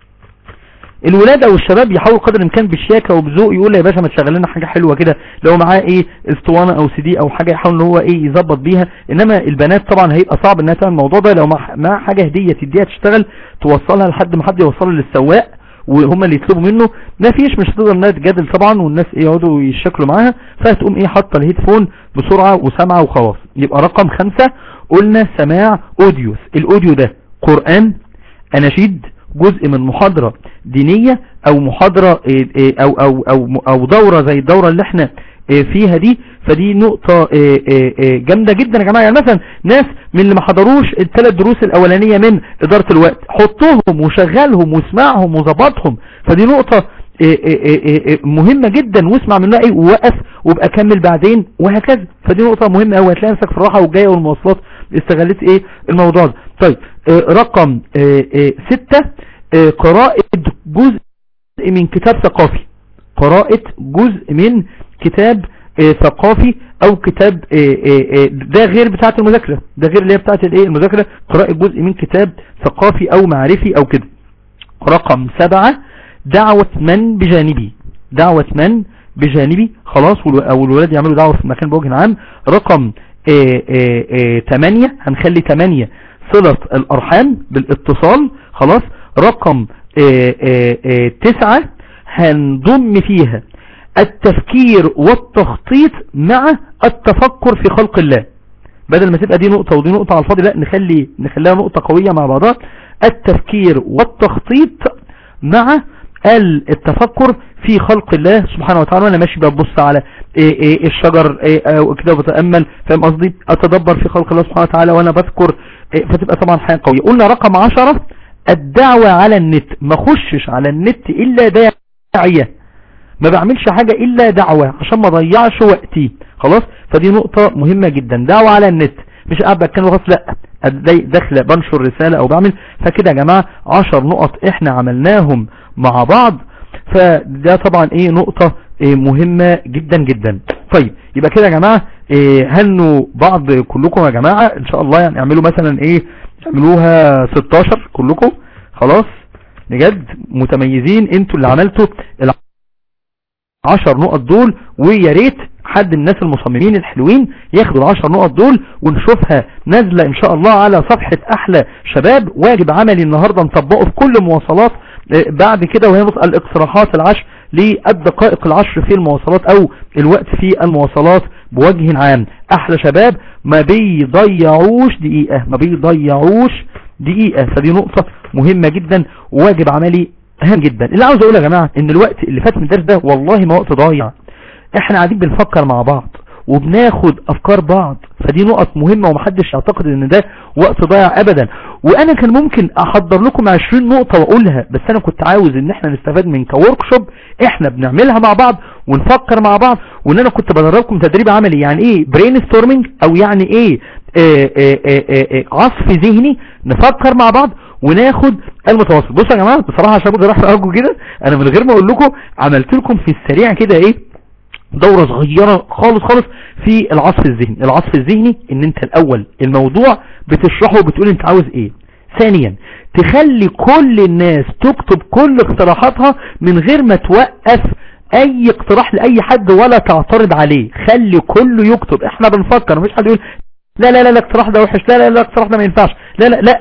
الولاد او الشباب يحاول قدر الامكان بالشياكة وبذوق يقول يا باشا ما تشغل لنا حاجة حلوة كده لو معاه ايه اسطوانة او سي دي او حاجة يحاول ان هو ايه يظبط بيها انما البنات طبعا هيبقى صعب انها تعمل الموضوع ده لو معاه حاجة هدية تديها تشتغل توصلها لحد ما حد يوصلها للسواق وهم اللي يطلبوا منه ما فيش مش هتقدر انها تجادل طبعا والناس ايه يقعدوا يشكلوا معاها فهتقوم ايه حاطه الهيدفون بسرعة وسمعة وخلاص يبقى رقم خمسة قلنا سماع اوديوس الاوديو ده قرآن اناشيد جزء من محاضرة دينية او محاضرة او او او او دورة زي الدورة اللي احنا فيها دي فدي نقطة جامدة جدا يا جماعة يعني مثلا ناس من اللي ما حضروش الثلاث دروس الاولانية من ادارة الوقت حطهم وشغلهم واسمعهم وظبطهم فدي نقطة مهمة جدا واسمع منها ايه ووقف وابقى كمل بعدين وهكذا فدي نقطة مهمة قوي هتلاقي نفسك في الراحة والجاية والمواصلات استغلت ايه الموضوع ده طيب رقم ستة قراءة جزء من كتاب ثقافي قراءة جزء من كتاب ثقافي او كتاب ده غير بتاعة المذاكرة ده غير اللي هي بتاعة الايه المذاكرة قراءة جزء من كتاب ثقافي او معرفي او كده رقم سبعة دعوة من بجانبي دعوة من بجانبي خلاص او الولاد يعملوا دعوة في المكان بوجه عام رقم تمانية هنخلي تمانية صلة الارحام بالاتصال خلاص رقم تسعة هنضم فيها التفكير والتخطيط مع التفكر في خلق الله بدل ما تبقى دي نقطة ودي نقطة على الفاضي لا نخلي نخليها نقطة قوية مع بعضها التفكير والتخطيط مع التفكر في خلق الله سبحانه وتعالى وانا ماشي ببص على إيه إيه الشجر إيه كده بتأمل فاهم قصدي اتدبر في خلق الله سبحانه وتعالى وانا بذكر فتبقى طبعا حاجة قوية قلنا رقم عشرة الدعوة على النت ما خشش على النت الا داعية ما بعملش حاجة الا دعوة عشان ما ضيعش وقتي خلاص فدي نقطة مهمة جدا دعوة على النت مش قاعد بتكلم خلاص لا داخله بنشر رسالة او بعمل فكده يا جماعة عشر نقط احنا عملناهم مع بعض فده طبعا ايه نقطة إيه مهمة جدا جدا طيب يبقى كده يا جماعة إيه هنوا بعض كلكم يا جماعة ان شاء الله يعني اعملوا مثلا ايه اعملوها 16 كلكم خلاص بجد متميزين انتوا اللي عملتوا العشر نقط دول ويا ريت حد الناس المصممين الحلوين ياخدوا العشر نقط دول ونشوفها نازلة ان شاء الله على صفحة احلى شباب واجب عملي النهاردة نطبقه في كل مواصلات بعد كده وهي الاقتراحات العشر للدقائق العشر في المواصلات او الوقت في المواصلات بوجه عام احلى شباب ما بيضيعوش دقيقة ما بيضيعوش دقيقة فدي نقطة مهمة جدا وواجب عملي هام جدا اللي عاوز اقول يا جماعة ان الوقت اللي فات من الدرس ده والله ما وقت ضايع احنا قاعدين بنفكر مع بعض وبناخد افكار بعض فدي نقط مهمة ومحدش يعتقد ان ده وقت ضايع ابدا وانا كان ممكن احضر لكم 20 نقطة واقولها بس انا كنت عاوز ان احنا نستفاد من كورك شوب احنا بنعملها مع بعض ونفكر مع بعض وان انا كنت بدربكم تدريب عملي يعني ايه برين ستورمنج او يعني ايه آآ آآ آآ عصف ذهني نفكر مع بعض وناخد المتواصل بصوا يا جماعة بصراحة عشان كنت راح ارجو كده انا من غير ما اقول لكم عملت لكم في السريع كده ايه دورة صغيرة خالص خالص في العصف الذهني العصف الذهني ان انت الاول الموضوع بتشرحه وبتقول انت عاوز ايه ثانيا تخلي كل الناس تكتب كل اقتراحاتها من غير ما توقف اي اقتراح لاي حد ولا تعترض عليه خلي كله يكتب احنا بنفكر مش حد يقول لا لا لا الاقتراح ده وحش لا لا لا الاقتراح ده ما ينفعش لا لا لا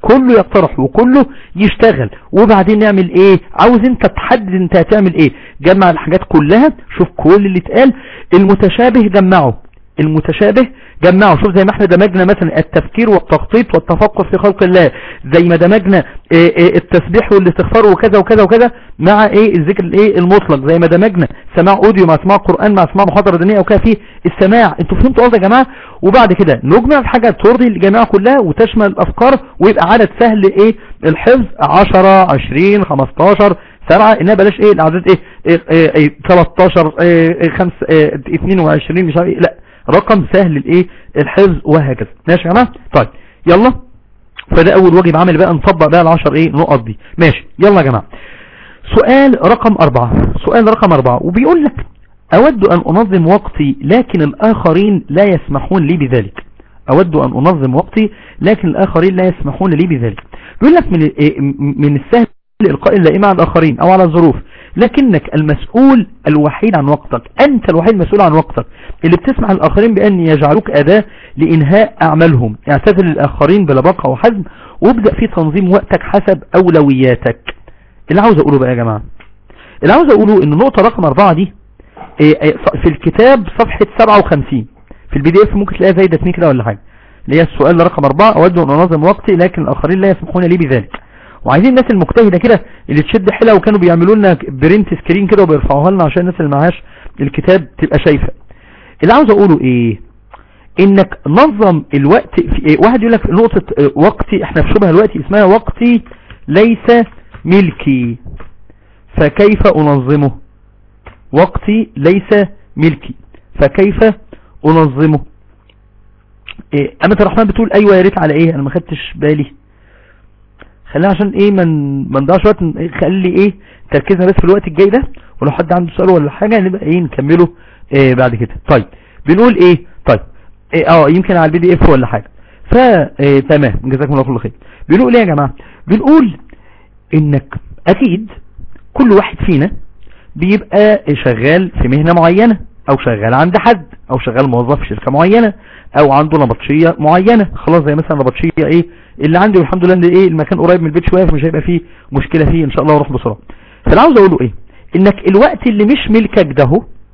كله يقترح وكله يشتغل وبعدين نعمل ايه عاوز انت تحدد انت هتعمل ايه جمع الحاجات كلها شوف كل اللي اتقال المتشابه جمعه المتشابه جمعه شوف زي ما احنا دمجنا مثلا التفكير والتخطيط والتفقه في خلق الله زي ما دمجنا اه اه التسبيح والاستغفار وكذا وكذا وكذا مع ايه الذكر الايه المطلق زي ما دمجنا سماع اوديو مع سماع قرآن مع سماع محاضرة دينية وكذا في السماع انتوا فهمتوا قصدي يا جماعة وبعد كده نجمع الحاجة ترضي الجماعة كلها وتشمل الافكار ويبقى عدد سهل ايه الحفظ 10 20 15 سبعة انها بلاش ايه الاعداد ايه, إيه, إيه, إيه 13 إيه 5 إيه 22 مش عارف ايه لا رقم سهل الايه الحفظ وهكذا ماشي يا جماعه طيب يلا فده اول واجب عمل بقى نطبق بقى العشر ايه نقط دي ماشي يلا يا جماعه سؤال رقم أربعة سؤال رقم أربعة وبيقول لك أود أن أنظم وقتي لكن الآخرين لا يسمحون لي بذلك أود أن أنظم وقتي لكن الآخرين لا يسمحون لي بذلك بيقول لك من من السهل إلقاء اللائمة على الآخرين أو على الظروف لكنك المسؤول الوحيد عن وقتك أنت الوحيد المسؤول عن وقتك اللي بتسمح الآخرين بأن يجعلوك أداة لإنهاء أعمالهم اعتذر الآخرين بلبقة وحزم وابدأ في تنظيم وقتك حسب أولوياتك اللي عاوز أقوله بقى يا جماعة اللي عاوز أقوله إن النقطة رقم أربعة دي في الكتاب صفحة 57 في البي دي اف ممكن تلاقيها زي ده كده ولا حاجة اللي هي السؤال رقم أربعة أود أن أنظم وقتي لكن الآخرين لا يسمحون لي بذلك وعايزين الناس المجتهدة كده اللي تشد حيلها وكانوا بيعملوا لنا برنت سكرين كده وبيرفعوها لنا عشان الناس اللي معهاش الكتاب تبقى شايفة اللي عاوز اقوله ايه انك نظم الوقت في إيه؟ واحد يقول لك نقطة وقتي احنا في شبه الوقت اسمها وقتي ليس ملكي فكيف انظمه وقتي ليس ملكي فكيف انظمه إيه امة الرحمن بتقول ايوه يا ريت على ايه انا ما خدتش بالي خلينا عشان ايه من ما نضيعش وقت خلي ايه تركيزنا بس في الوقت الجاي ده ولو حد عنده سؤال ولا حاجة نبقى ايه نكمله إيه بعد كده طيب بنقول ايه طيب إيه اه يمكن على البي دي اف ولا حاجة ف إيه تمام جزاكم الله كل خير بنقول ايه يا جماعة بنقول انك اكيد كل واحد فينا بيبقى شغال في مهنة معينة او شغال عند حد او شغال موظف في شركة معينة او عنده نبطشية معينة خلاص زي مثلا نبطشية ايه اللي عندي والحمد لله ان ايه المكان قريب من البيت شوية فمش هيبقى فيه مشكلة فيه ان شاء الله واروح بسرعة فانا عاوز اقوله ايه انك الوقت اللي مش ملكك ده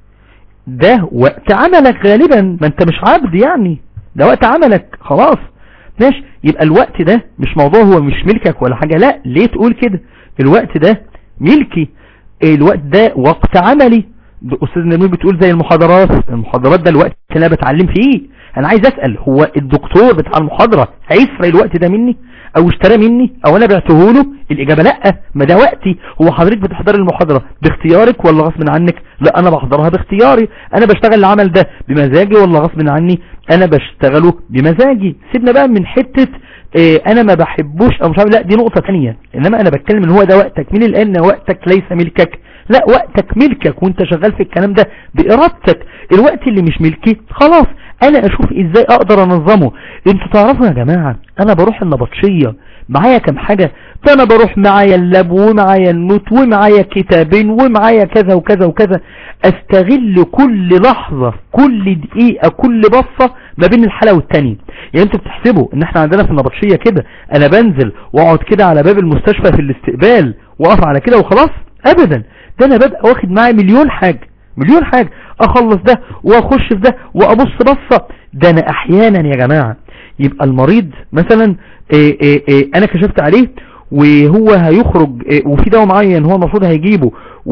ده وقت عملك غالبا ما انت مش عبد يعني ده وقت عملك خلاص ماشي يبقى الوقت ده مش موضوع هو مش ملكك ولا حاجة لا ليه تقول كده الوقت ده ملكي الوقت ده وقت عملي استاذ نرمين بتقول زي المحاضرات المحاضرات ده الوقت اللي انا بتعلم فيه انا عايز اسأل هو الدكتور بتاع المحاضرة هيسرق الوقت ده مني او اشترى مني او انا بعته له الاجابة لا ما ده وقتي هو حضرتك بتحضر المحاضرة باختيارك ولا غصب عنك لا انا بحضرها باختياري انا بشتغل العمل ده بمزاجي ولا غصب عني انا بشتغله بمزاجي سيبنا بقى من حتة إيه انا ما بحبوش او مش عارف لا دي نقطة تانية انما انا بتكلم ان هو ده وقتك مين اللي قال ان وقتك ليس ملكك لا وقتك ملكك وانت شغال في الكلام ده بارادتك الوقت اللي مش ملكي خلاص انا اشوف ازاي اقدر انظمه انتوا تعرفوا يا جماعة انا بروح النبطشية معايا كم حاجة فانا بروح معايا اللاب ومعايا النوت ومعايا كتابين ومعايا كذا وكذا وكذا استغل كل لحظة كل دقيقة كل بصة ما بين الحلقة والتانية يعني انتوا بتحسبوا ان احنا عندنا في النبطشية كده انا بنزل واقعد كده على باب المستشفى في الاستقبال واقف على كده وخلاص ابدا ده انا ببقى واخد معايا مليون حاجة مليون حاجة اخلص ده واخش في ده وابص بصة ده انا احيانا يا جماعة يبقى المريض مثلا إيه إيه إيه انا كشفت عليه وهو هيخرج وفي دواء معين هو المفروض هيجيبه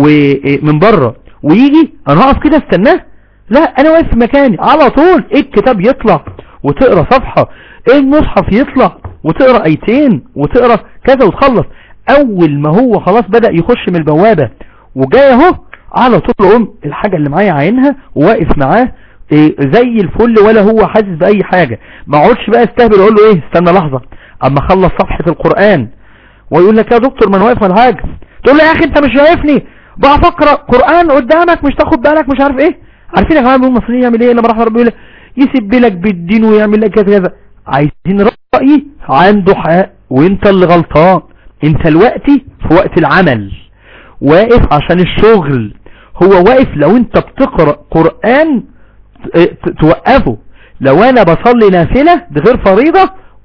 ومن بره ويجي انا هقف كده استناه لا انا واقف في مكاني على طول الكتاب يطلع وتقرا صفحة المصحف يطلع وتقرا ايتين وتقرا كذا وتخلص اول ما هو خلاص بدأ يخش من البوابة وجاي اهو على طول اقوم الحاجة اللي معايا عينها وواقف معاه إيه زي الفل ولا هو حاسس بأي حاجة ما اقعدش بقى استهبل اقول له ايه استنى لحظة اما اخلص صفحة القرآن ويقول لك يا دكتور ما انا واقف ولا حاجة تقول له يا اخي انت مش شايفني بقى اقرا قرآن قدامك مش تاخد بالك مش عارف ايه عارفين يا جماعه المصريين يعمل ايه لما راح ربنا يقول يسب لك بالدين ويعمل لك كذا كذا عايزين رأي عنده حق وانت اللي غلطان انت الوقت في وقت العمل واقف عشان الشغل هو واقف لو انت بتقرأ قرآن توقفه لو انا بصلي نافلة بغير فريضة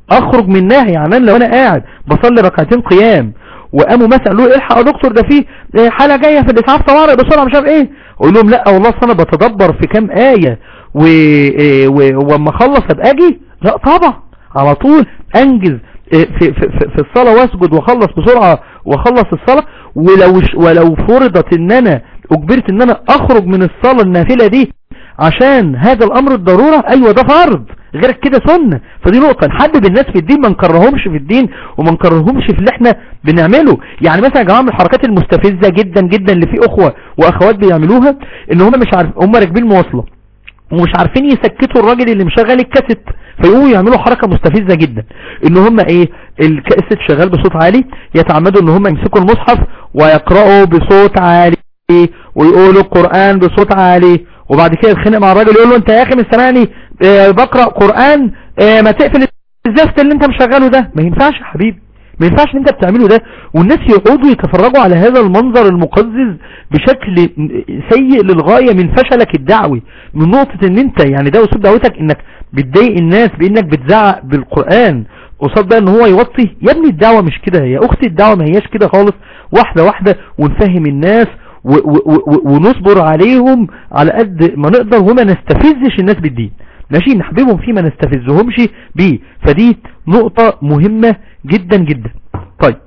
اخرج منها يعني أنا لو انا قاعد بصلي ركعتين قيام وقاموا مثلا قالوا لي الحق يا دكتور ده في حالة جاية في الاسعاف طوارئ بسرعة مش عارف ايه اقول لهم لا والله أصل انا بتدبر في كام آية و... إيه و... وما اخلص ابقى اجي لا طبعا على طول انجز إيه في, في, في, في الصلاة واسجد واخلص بسرعة واخلص الصلاة ولو ش... ولو فرضت ان انا اجبرت ان انا اخرج من الصلاة النافلة دي عشان هذا الامر الضرورة ايوه ده فرض غير كده سنة فدي نقطة نحبب الناس في الدين ما نكرهمش في الدين وما نكرهمش في اللي احنا بنعمله يعني مثلا يا جماعة من الحركات المستفزة جدا جدا اللي في اخوة واخوات بيعملوها ان هم مش عارف هم راكبين مواصلة ومش عارفين يسكتوا الراجل اللي مشغل الكاسيت فيقوموا يعملوا حركة مستفزة جدا ان هم ايه الكاسيت شغال بصوت عالي يتعمدوا ان هم يمسكوا المصحف ويقرأوا بصوت عالي ويقولوا القرآن بصوت عالي وبعد كده يتخانق مع الراجل يقول له انت يا اخي مش سامعني اه بقرأ قرآن اه ما تقفل الزفت اللي انت مشغله ده ما ينفعش يا حبيبي ما ينفعش ان انت بتعمله ده والناس يقعدوا يتفرجوا على هذا المنظر المقزز بشكل سيء للغاية من فشلك الدعوي من نقطة ان انت يعني ده اسلوب دعوتك انك بتضايق الناس بانك بتزعق بالقرآن قصاد بقى ان هو يوطي يا ابني الدعوة مش كده يا اختي الدعوة ما هياش كده خالص واحدة واحدة ونفهم الناس و و ونصبر عليهم على قد ما نقدر وما نستفزش الناس بالدين ماشي نحببهم فيه ما نستفزهمش بيه فدي نقطة مهمة جدا جدا طيب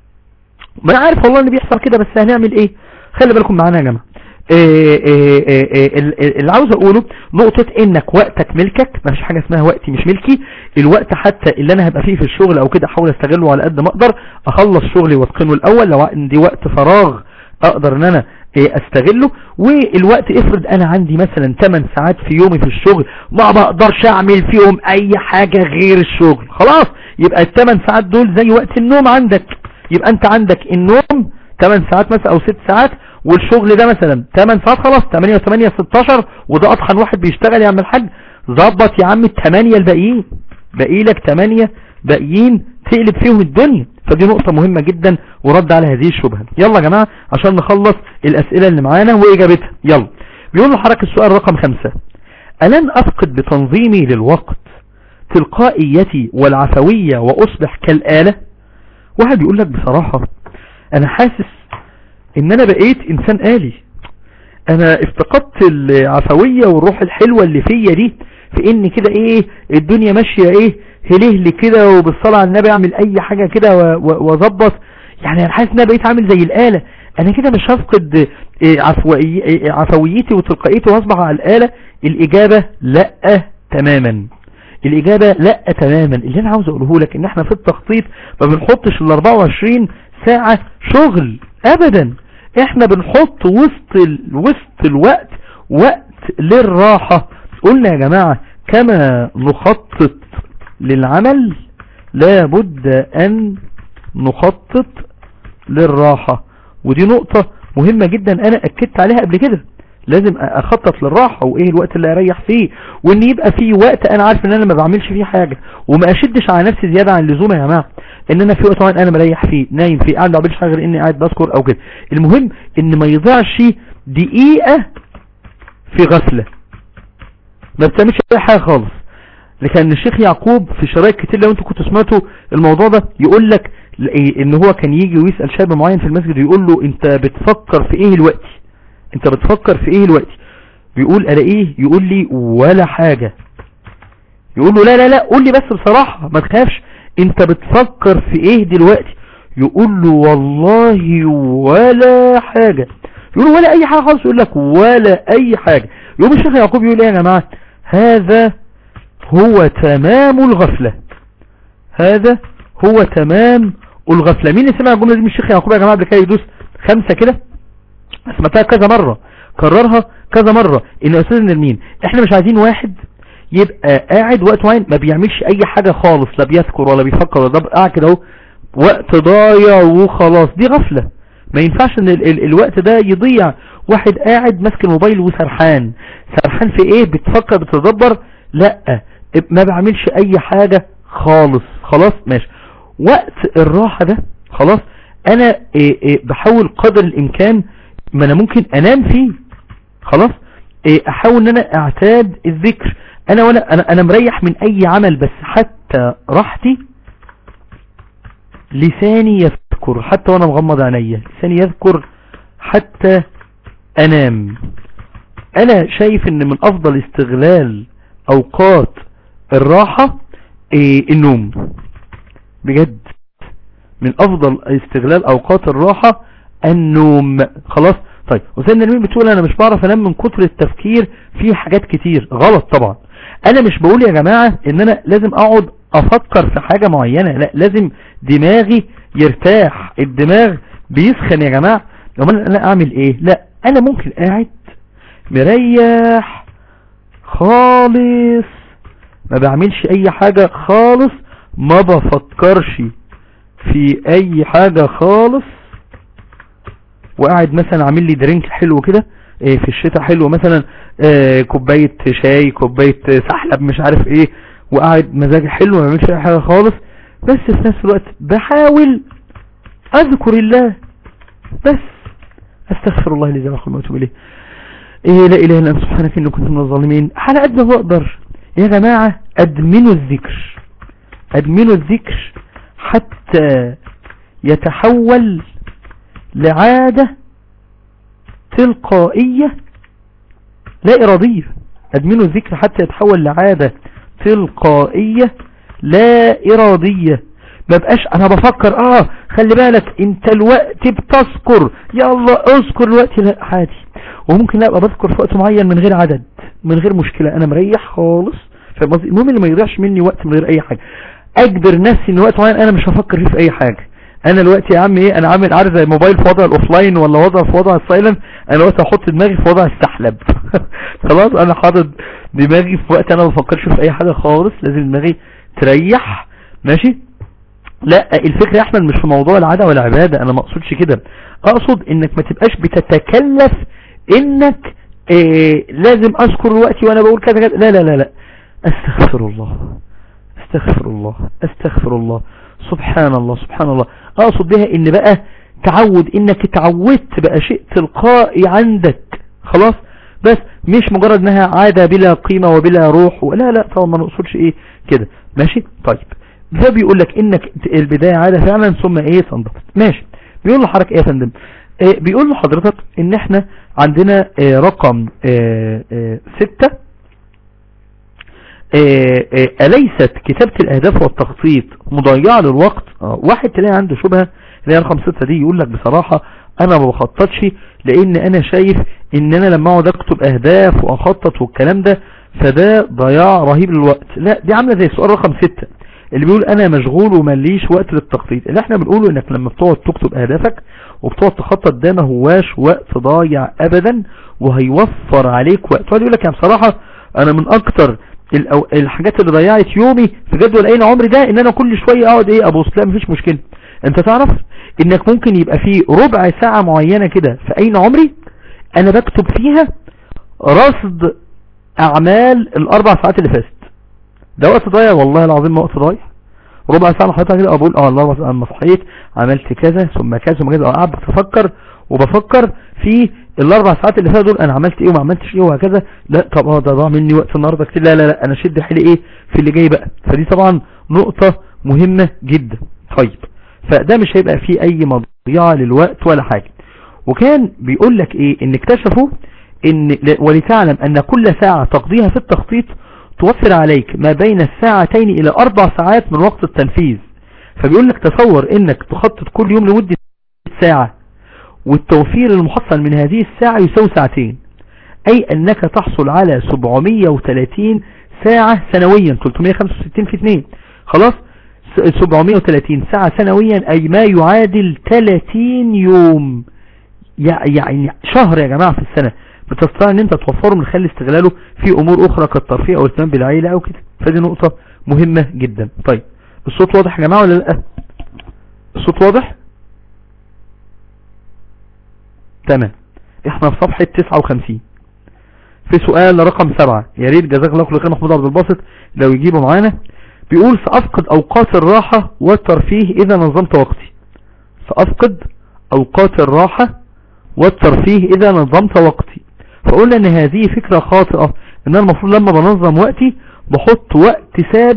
ما انا عارف والله ان بيحصل كده بس هنعمل ايه خلي بالكم معانا يا جماعة إيه إيه إيه اللي عاوز اقوله نقطة انك وقتك ملكك ما فيش حاجة اسمها وقتي مش ملكي الوقت حتى اللي انا هبقى فيه في الشغل او كده احاول استغله على قد ما اقدر اخلص شغلي واتقنه الاول لو عندي وقت فراغ اقدر ان انا استغله والوقت افرض انا عندي مثلا 8 ساعات في يومي في الشغل ما بقدرش اعمل فيهم اي حاجة غير الشغل خلاص يبقى الثمان ساعات دول زي وقت النوم عندك يبقى انت عندك النوم 8 ساعات مثلا او 6 ساعات والشغل ده مثلا 8 ساعات خلاص 8 و8 16 وده اطحن واحد بيشتغل يعمل حاج ظبط يا عم الثمانية الباقيين باقي لك 8 باقيين تقلب فيهم الدنيا فدي نقطة مهمة جدا ورد على هذه الشبهة يلا يا جماعة عشان نخلص الاسئلة اللي معانا واجابتها يلا بيقول له حركة السؤال رقم خمسة ألن أفقد بتنظيمي للوقت تلقائيتي والعفوية وأصبح كالآلة واحد يقول لك بصراحة أنا حاسس إن أنا بقيت إنسان آلي أنا افتقدت العفوية والروح الحلوة اللي فيا دي في إن كده إيه الدنيا ماشية إيه هلهلي كده وبالصلاة على النبي أعمل أي حاجة كده وأظبط يعني أنا حاسس إن أنا بقيت عامل زي الآلة أنا كده مش هفقد عفويتي وتلقائيتي وأصبح على الآلة الإجابة لأ تماما الإجابة لا تماما اللي أنا عاوز أقوله لك إن إحنا في التخطيط ما بنحطش ال 24 ساعة شغل أبدا إحنا بنحط وسط ال... وسط الوقت وقت للراحة قلنا يا جماعة كما نخطط للعمل لابد أن نخطط للراحة ودي نقطة مهمة جدا أنا أكدت عليها قبل كده لازم اخطط للراحة وايه الوقت اللي اريح فيه وان يبقى فيه وقت انا عارف ان انا ما بعملش فيه حاجة وما اشدش على نفسي زيادة عن اللزوم يا جماعة ان انا في وقت معين انا مريح فيه نايم فيه قاعد ما بعملش حاجة غير اني قاعد بذكر او كده المهم ان ما يضيعش دقيقة في غفلة ما بتعملش اي حاجة خالص لكن الشيخ يعقوب في شرايط كتير لو انتوا كنتوا سمعتوا الموضوع ده يقول لك ان هو كان يجي ويسأل شاب معين في المسجد ويقول له انت بتفكر في ايه الوقت انت بتفكر في ايه الوقت بيقول الاقيه يقول لي ولا حاجة يقول له لا لا لا قول لي بس بصراحة ما تخافش انت بتفكر في ايه دلوقتي يقول له والله ولا حاجة يقول له ولا اي حاجة خالص يقول لك ولا اي حاجة يقوم الشيخ يعقوب يقول ايه يا جماعة هذا هو تمام الغفلة هذا هو تمام الغفلة مين اللي سمع الجملة دي من الشيخ يعقوب يا جماعة قبل كده يدوس خمسة كده سمعتها كذا مرة كررها كذا مرة ان استاذ نرمين احنا مش عايزين واحد يبقى قاعد وقت معين ما بيعملش اي حاجة خالص لا بيذكر ولا بيفكر ولا قاعد كده اهو وقت ضايع وخلاص دي غفلة ما ينفعش ان ال ال الوقت ده يضيع واحد قاعد ماسك الموبايل وسرحان سرحان في ايه بتفكر بتدبر لا ما بعملش اي حاجة خالص خلاص ماشي وقت الراحة ده خلاص انا إيه إيه بحاول قدر الامكان ما انا ممكن انام فيه خلاص إيه احاول ان انا اعتاد الذكر انا ولا انا, أنا مريح من اي عمل بس حتى حتى راحتي لساني يذكر حتى وانا مغمض عينيا لساني يذكر حتى انام انا شايف ان من افضل استغلال اوقات الراحة إيه النوم بجد من افضل استغلال اوقات الراحة النوم خلاص طيب وسيدنا النبي بتقول انا مش بعرف انام من كتر التفكير في حاجات كتير غلط طبعا انا مش بقول يا جماعة ان انا لازم اقعد افكر في حاجة معينة لا لازم دماغي يرتاح الدماغ بيسخن يا جماعة امال انا اعمل ايه لا انا ممكن قاعد مريح خالص ما بعملش اي حاجة خالص ما بفكرش في اي حاجة خالص وقاعد مثلا عامل لي درينك حلو كده إيه في الشتاء حلو مثلا إيه كوباية شاي كوباية سحلب مش عارف ايه وقاعد مزاجي حلو ما بعملش اي حاجة خالص بس في نفس الوقت بحاول اذكر الله بس استغفر الله لي زمان واتوب اليه إيه لا اله الا انت سبحانك اني كنت من الظالمين على قد ما بقدر يا جماعة ادمنوا الذكر ادمنوا الذكر حتى يتحول لعادة تلقائية لا ارادية ادمنوا الذكر حتى يتحول لعادة تلقائية لا ارادية ما بقاش انا بفكر اه خلي بالك انت الوقت بتذكر يلا اذكر الوقت لا عادي وممكن لا ابقى بذكر في وقت معين من غير عدد من غير مشكلة انا مريح خالص فاهم قصدي المهم اللي ما يضيعش مني وقت من غير اي حاجة اجبر نفسي ان وقت معين انا مش هفكر فيه في اي حاجة انا الوقت يا عم ايه انا عامل عارف زي الموبايل في وضع الاوفلاين ولا وضع في وضع السايلنت انا وقت احط دماغي في وضع السحلب خلاص انا حاطط دماغي في وقت انا ما بفكرش في اي حاجة خالص لازم دماغي تريح ماشي لا الفكرة يا احمد مش في موضوع العادة ولا عبادة انا ما اقصدش كده اقصد انك ما تبقاش بتتكلف انك إيه لازم اذكر وقتي وانا بقول كذا كذا لا لا لا لا استغفر الله استغفر الله استغفر الله سبحان الله سبحان الله اقصد بها ان بقى تعود انك اتعودت بقى شيء تلقائي عندك خلاص بس مش مجرد انها عادة بلا قيمة وبلا روح لا لا طبعا ما نقصدش ايه كده ماشي طيب فبيقول لك انك البداية عادة فعلا ثم ايه تنضبط ماشي بيقول له حضرتك ايه يا فندم إيه بيقول له حضرتك ان احنا عندنا إيه رقم إيه إيه ستة إيه إيه أليست كتابة الأهداف والتخطيط مضيعة للوقت آه واحد تلاقي عنده شبهة اللي هي رقم ستة دي يقول لك بصراحة أنا ما بخططش لأن أنا شايف إن أنا لما أقعد أكتب أهداف وأخطط والكلام ده فده ضياع رهيب للوقت لا دي عاملة زي سؤال رقم ستة اللي بيقول انا مشغول ومليش وقت للتخطيط اللي احنا بنقوله انك لما بتقعد تكتب اهدافك وبتقعد تخطط ده ما هواش وقت ضايع ابدا وهيوفر عليك وقت وقال يقول لك يا بصراحة انا من اكتر الحاجات اللي ضيعت يومي في جدول اين عمري ده ان انا كل شوية اقعد ايه ابص لا مفيش مشكلة انت تعرف انك ممكن يبقى في ربع ساعة معينة كده في اين عمري انا بكتب فيها رصد اعمال الاربع ساعات اللي فاتت ده وقت ضايع والله العظيم ما وقت ضايع ربع ساعة حضرتك كده اقول اه الله اما صحيت عملت كذا ثم كذا ثم كذا قاعد بتفكر وبفكر في الاربع ساعات اللي فاتوا دول انا عملت ايه وما عملتش ايه وهكذا لا طب اه ده ضاع مني وقت النهارده كتير لا لا لا انا شد حيلي ايه في اللي جاي بقى فدي طبعا نقطة مهمة جدا طيب فده مش هيبقى فيه اي مضيعة للوقت ولا حاجة وكان بيقول لك ايه ان اكتشفوا ان ولتعلم ان كل ساعة تقضيها في التخطيط توفر عليك ما بين الساعتين الى اربع ساعات من وقت التنفيذ فبيقول لك تصور انك تخطط كل يوم لمدة ساعة والتوفير المحصل من هذه الساعة يساوي ساعتين اي انك تحصل على 730 ساعة سنويا 365 في 2 خلاص 730 ساعة سنويا اي ما يعادل 30 يوم يعني شهر يا جماعة في السنة بتستطيع ان انت توفره من خلال استغلاله في امور اخرى كالترفيه او الاهتمام بالعيلة او كده فدي نقطة مهمة جدا طيب الصوت واضح يا جماعة ولا لا الصوت واضح تمام احنا في صفحة 59 في سؤال رقم 7 يا ريت جزاك الله خير محمود عبد الباسط لو يجيبه معانا بيقول سأفقد اوقات الراحة والترفيه اذا نظمت وقتي سأفقد اوقات الراحة والترفيه اذا نظمت وقتي فقلنا ان هذه فكرة خاطئة ان انا المفروض لما بنظم وقتي بحط وقت ثابت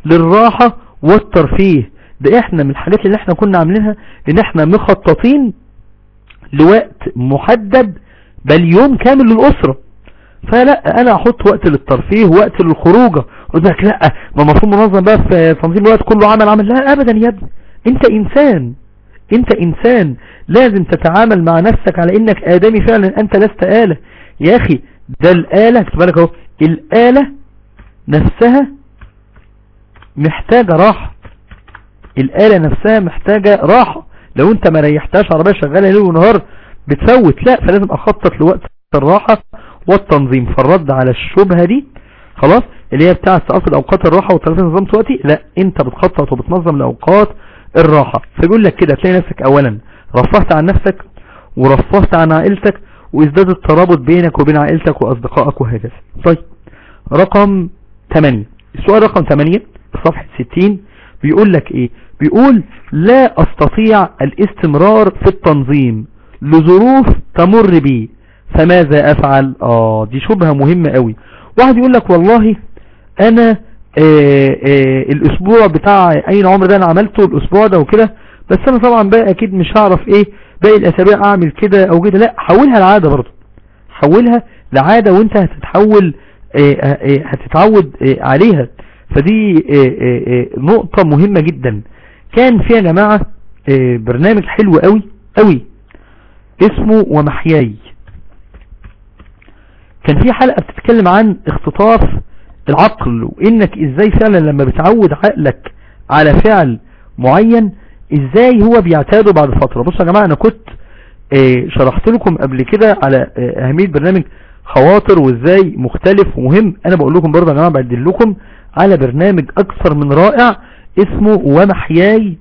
للراحة والترفيه ده احنا من الحاجات اللي احنا كنا عاملينها ان احنا مخططين لوقت محدد بل يوم كامل للأسرة فلا انا احط وقت للترفيه وقت للخروجه قلت لك لا ما المفروض منظم بقى في تنظيم الوقت كله عمل عمل لا ابدا يا ابني انت انسان انت انسان لازم تتعامل مع نفسك على انك ادمي فعلا انت لست آلة يا اخي ده الآلة اكتب بالك اهو الآلة نفسها محتاجة راحة الآلة نفسها محتاجة راحة لو انت ما ريحتهاش عربية شغالة ليل ونهار بتفوت لا فلازم اخطط لوقت الراحة والتنظيم فالرد على الشبهة دي خلاص اللي هي بتاعة تقصد اوقات الراحة وتلفين نظام وقتي لا انت بتخطط وبتنظم لاوقات الراحة فيقول لك كده تلاقي نفسك اولا رفهت عن نفسك ورفهت عن عائلتك وازداد الترابط بينك وبين عائلتك واصدقائك وهكذا طيب رقم 8 السؤال رقم 8 في صفحة 60 بيقول لك ايه بيقول لا استطيع الاستمرار في التنظيم لظروف تمر بي فماذا افعل اه دي شبهة مهمة قوي واحد يقول لك والله انا آآ آآ الاسبوع بتاع اين عمر ده انا عملته الاسبوع ده وكده بس انا طبعا بقى اكيد مش هعرف ايه باقي الاسابيع اعمل كده او كده لا حولها لعادة برضه حولها لعادة وانت هتتحول آآ هتتعود عليها فدي نقطة مهمة جدا كان فيها يا جماعة برنامج حلو قوي قوي اسمه ومحياي كان في حلقة بتتكلم عن اختطاف العقل وانك ازاي فعلا لما بتعود عقلك على فعل معين ازاي هو بيعتاده بعد فترة بصوا يا جماعة انا كنت اه شرحت لكم قبل كده على اه اهمية برنامج خواطر وازاي مختلف ومهم انا بقول لكم برضه يا جماعة بعدل لكم على برنامج اكثر من رائع اسمه ومحياي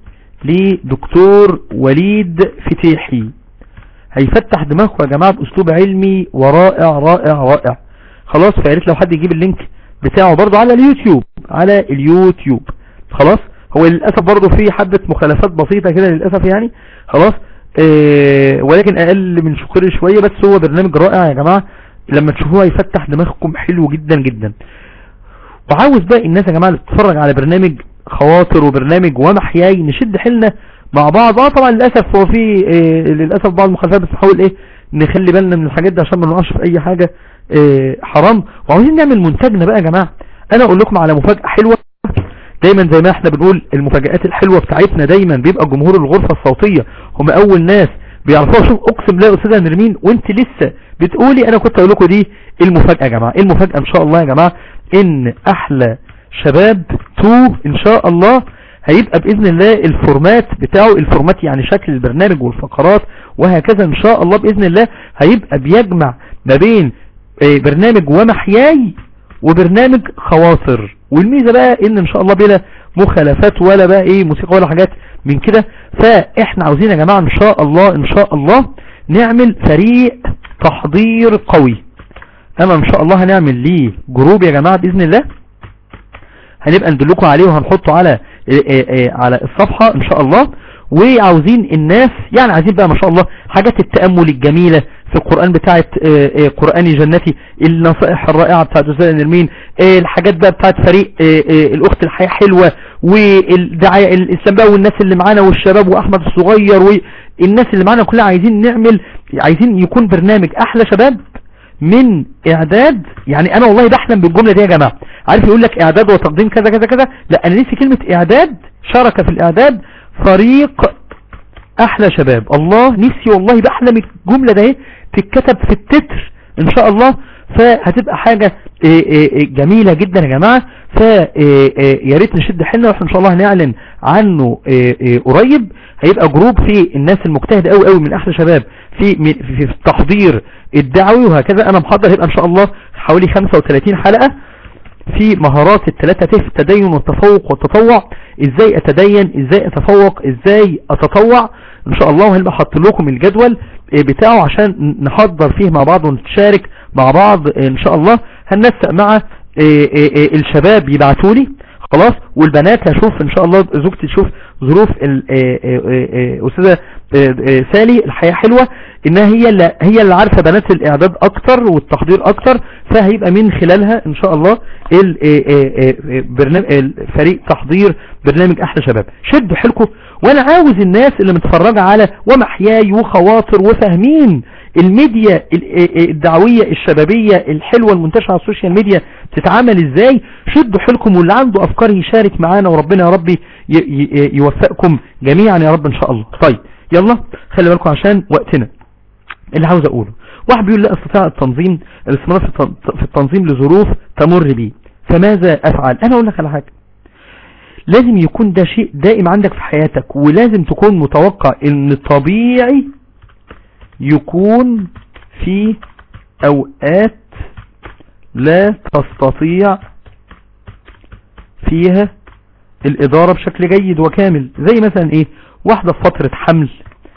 لدكتور وليد فتيحي هيفتح دماغكم يا جماعة باسلوب علمي ورائع رائع رائع خلاص فياريت لو حد يجيب اللينك بتاعه برضه على اليوتيوب على اليوتيوب خلاص هو للأسف برضه في حبة مخالفات بسيطة كده للأسف يعني خلاص اه ولكن اقل من شكر شوية بس هو برنامج رائع يا جماعة لما تشوفوه هيفتح دماغكم حلو جدا جدا وعاوز بقى الناس يا جماعة اللي بتتفرج على برنامج خواطر وبرنامج ومحياي نشد حيلنا مع بعض اه طبعا للأسف هو في اه للأسف بعض المخالفات بس نحاول ايه نخلي بالنا من الحاجات دي عشان ما نقعش في اي حاجة اه حرام وعاوزين نعمل منتجنا بقى يا جماعة انا اقول لكم على مفاجأة حلوة دايما زي ما احنا بنقول المفاجآت الحلوة بتاعتنا دايما بيبقى جمهور الغرفة الصوتية هم اول ناس بيعرفوها شوف اقسم لا استاذة نرمين وانت لسه بتقولي انا كنت اقول لكم دي المفاجأة يا جماعة المفاجأة ان شاء الله يا جماعة ان احلى شباب تو ان شاء الله هيبقى باذن الله الفورمات بتاعه الفورمات يعني شكل البرنامج والفقرات وهكذا ان شاء الله باذن الله هيبقى بيجمع ما بين برنامج ومحياي وبرنامج خواطر والميزة بقى ان ان شاء الله بلا مخالفات ولا بقى ايه موسيقى ولا حاجات من كده فاحنا عاوزين يا جماعة ان شاء الله ان شاء الله نعمل فريق تحضير قوي انا ان شاء الله هنعمل ليه جروب يا جماعة باذن الله هنبقى ندلكم عليه وهنحطه على على الصفحة ان شاء الله وعاوزين الناس يعني عايزين بقى ما شاء الله حاجات التأمل الجميلة في القرآن بتاعت قرآني جنتي النصائح الرائعة بتاعت أستاذ نرمين الحاجات بقى بتاعت فريق الأخت الحياة حلوة والدعاية الإسلام بقى والناس اللي معانا والشباب وأحمد الصغير والناس اللي معانا كلها عايزين نعمل عايزين يكون برنامج أحلى شباب من إعداد يعني أنا والله بحلم بالجملة دي يا جماعة عارف يقول لك إعداد وتقديم كذا كذا كذا لا أنا نسي كلمة إعداد شارك في الإعداد فريق احلى شباب الله نفسي والله بحلم الجملة ده تتكتب في التتر ان شاء الله فهتبقى حاجة جميلة جدا يا جماعة فيا ريت نشد حيلنا واحنا ان شاء الله هنعلن عنه قريب هيبقى جروب في الناس المجتهدة قوي قوي من احلى شباب في في التحضير الدعوي وهكذا انا محضر هيبقى ان شاء الله حوالي 35 حلقة في مهارات الثلاثة ت في التدين والتفوق والتطوع ازاي اتدين ازاي اتفوق ازاي اتطوع ان شاء الله وهنبقى حاط لكم الجدول بتاعه عشان نحضر فيه مع بعض ونتشارك مع بعض ان شاء الله هننسق مع الشباب يبعتوا لي خلاص والبنات هشوف ان شاء الله زوجتي تشوف ظروف الاستاذه آه، آه، سالي الحياة حلوة انها هي اللي هي اللي عارفة بنات الاعداد اكتر والتحضير اكتر فهيبقى من خلالها ان شاء الله ال- آه، آه، آه، برنامج آه، فريق تحضير برنامج احلى شباب شدوا حيلكم وانا عاوز الناس اللي متفرجة على ومحياي وخواطر وفاهمين الميديا ال- آه، آه، الدعوية الشبابية الحلوة المنتشرة على السوشيال ميديا تتعامل ازاي شدوا حيلكم واللي عنده افكار يشارك معانا وربنا يا ربي ي- ي- يوفقكم جميعا يا رب ان شاء الله طيب يلا خلي بالكم عشان وقتنا اللي عاوز اقوله واحد بيقول لا استطيع التنظيم الاستمرار في التن- في التنظيم لظروف تمر بي فماذا افعل انا اقول لك على حاجه لازم يكون ده شيء دائم عندك في حياتك ولازم تكون متوقع ان طبيعي يكون في اوقات لا تستطيع فيها الادارة بشكل جيد وكامل زي مثلا ايه واحدة في فترة حمل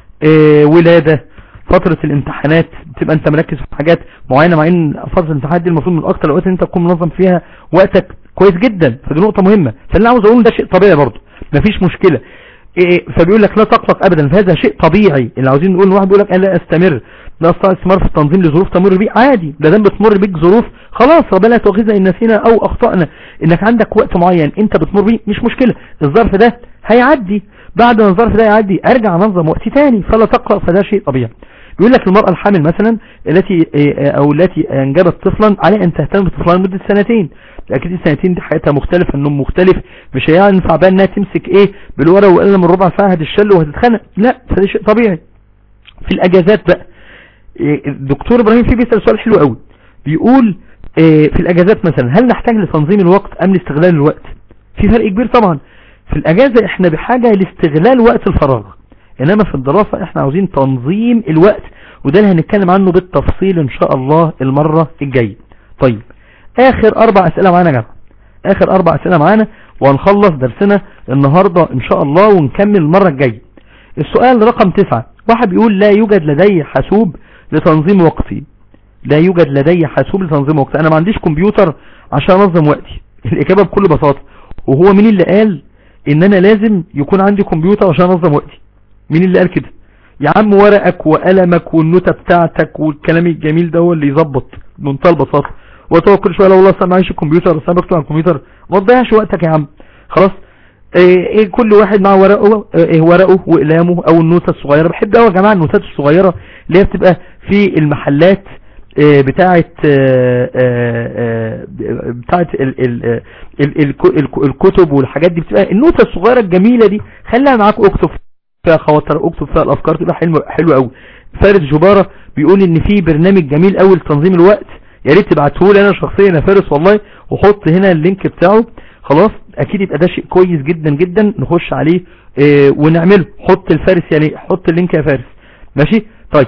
إيه ولادة فترة الامتحانات تبقى انت مركز في حاجات معينة مع ان فترة الامتحانات دي المفروض من اكتر الاوقات اللي انت تكون منظم فيها وقتك كويس جدا فدي نقطة مهمة فاللي عاوز اقوله ده شيء طبيعي برضه مفيش مشكلة إيه فبيقول لك لا تقلق ابدا فهذا شيء طبيعي اللي عاوزين نقول واحد بيقول لك انا لا استمر لا استطيع الاستمرار في التنظيم لظروف تمر بي عادي ده دام بتمر بيك ظروف خلاص ربنا لا تؤاخذنا ان نسينا او اخطأنا انك عندك وقت معين انت بتمر بيه مش مشكلة الظرف ده هيعدي بعد ما الظرف ده يعدي ارجع انظم وقتي تاني فلا تقلق فده شيء طبيعي بيقول لك المرأة الحامل مثلا التي إيه، او التي انجبت طفلا عليها ان تهتم بطفلها لمدة سنتين اكيد السنتين دي حياتها مختلفة النوم مختلف مش هينفع بقى انها تمسك ايه بالورقه والقلم من ربع ساعة هتشل وهتتخنق لا فده شيء طبيعي في الاجازات بقى إيه، الدكتور ابراهيم فيه بيسأل سؤال حلو قوي بيقول إيه، في الاجازات مثلا هل نحتاج لتنظيم الوقت ام لاستغلال الوقت في فرق كبير طبعا في الاجازة احنا بحاجة لاستغلال وقت الفراغ انما في الدراسة احنا عاوزين تنظيم الوقت وده اللي هنتكلم عنه بالتفصيل ان شاء الله المرة الجاية طيب اخر اربع اسئلة معانا يا جماعة اخر اربع اسئلة معانا وهنخلص درسنا النهاردة ان شاء الله ونكمل المرة الجاية السؤال رقم تسعة واحد بيقول لا يوجد لدي حاسوب لتنظيم وقتي لا يوجد لدي حاسوب لتنظيم وقتي انا ما عنديش كمبيوتر عشان انظم وقتي الاجابة بكل بساطة وهو مين اللي قال ان انا لازم يكون عندي كمبيوتر عشان انظم وقتي مين اللي قال كده يا عم ورقك وقلمك والنوتة بتاعتك والكلام الجميل ده هو اللي يظبط بمنتهى البساطة وتقعد كل شويه لو والله أصل معيش الكمبيوتر بس انا بكتب على الكمبيوتر ما تضيعش وقتك يا عم خلاص إيه إيه كل واحد مع ورقه إيه ورقه واقلامه او النوتة الصغيرة بحب قوي يا جماعه النوتات الصغيرة اللي هي بتبقى في المحلات إيه بتاعه آه، آه، آه، بتاعه ال- ال- ال- الك- الك- الكتب والحاجات دي بتبقى النوتة الصغيرة الجميلة دي خليها معاك اكتب فيها خواطر اكتب فيها الافكار تبقى حلوه حلوه قوي فارس جبارة بيقول ان في برنامج جميل قوي لتنظيم الوقت يا ريت تبعته لي انا شخصيا يا فارس والله وحط هنا اللينك بتاعه خلاص اكيد يبقى ده شيء كويس جدا جدا نخش عليه اه ونعمله حط الفارس يعني حط اللينك يا فارس ماشي طيب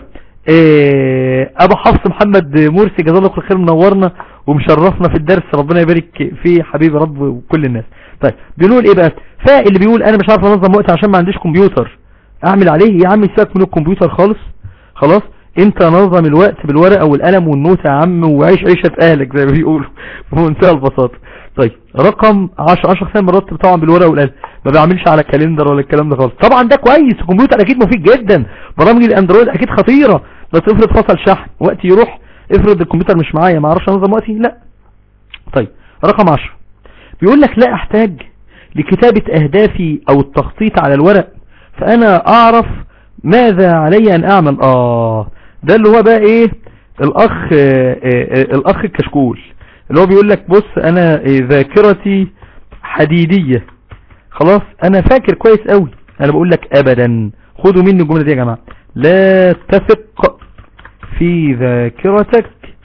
اه ابو حفص محمد مرسي جزاه الله كل خير منورنا ومشرفنا في الدرس ربنا يبارك فيه حبيبي رب وكل الناس طيب بنقول ايه بقى فاللي بيقول انا مش عارف انظم وقتي عشان ما عنديش كمبيوتر اعمل عليه يا عم سيبك من الكمبيوتر خالص خلاص انت نظم الوقت بالورقة والقلم والنوتة يا عم وعيش عيشة اهلك زي ما بيقولوا بمنتهى البساطة طيب رقم 10 10 سنة مرتب طبعا بالورقة والقلم ما بعملش على كالندر ولا الكلام ده خالص طبعا ده كويس الكمبيوتر اكيد مفيد جدا برامج الاندرويد اكيد خطيرة بس افرض فصل شحن وقتي يروح افرض الكمبيوتر مش معايا ما اعرفش انظم وقتي لا طيب رقم 10 بيقول لك لا احتاج لكتابة اهدافي او التخطيط على الورق فانا اعرف ماذا علي ان اعمل اه ده اللي هو بقى ايه الاخ آه آه الاخ الكشكول اللي هو بيقول لك بص انا آه ذاكرتي حديدية خلاص انا فاكر كويس قوي انا بقول لك ابدا خدوا مني الجملة دي يا جماعة لا تثق في ذاكرتك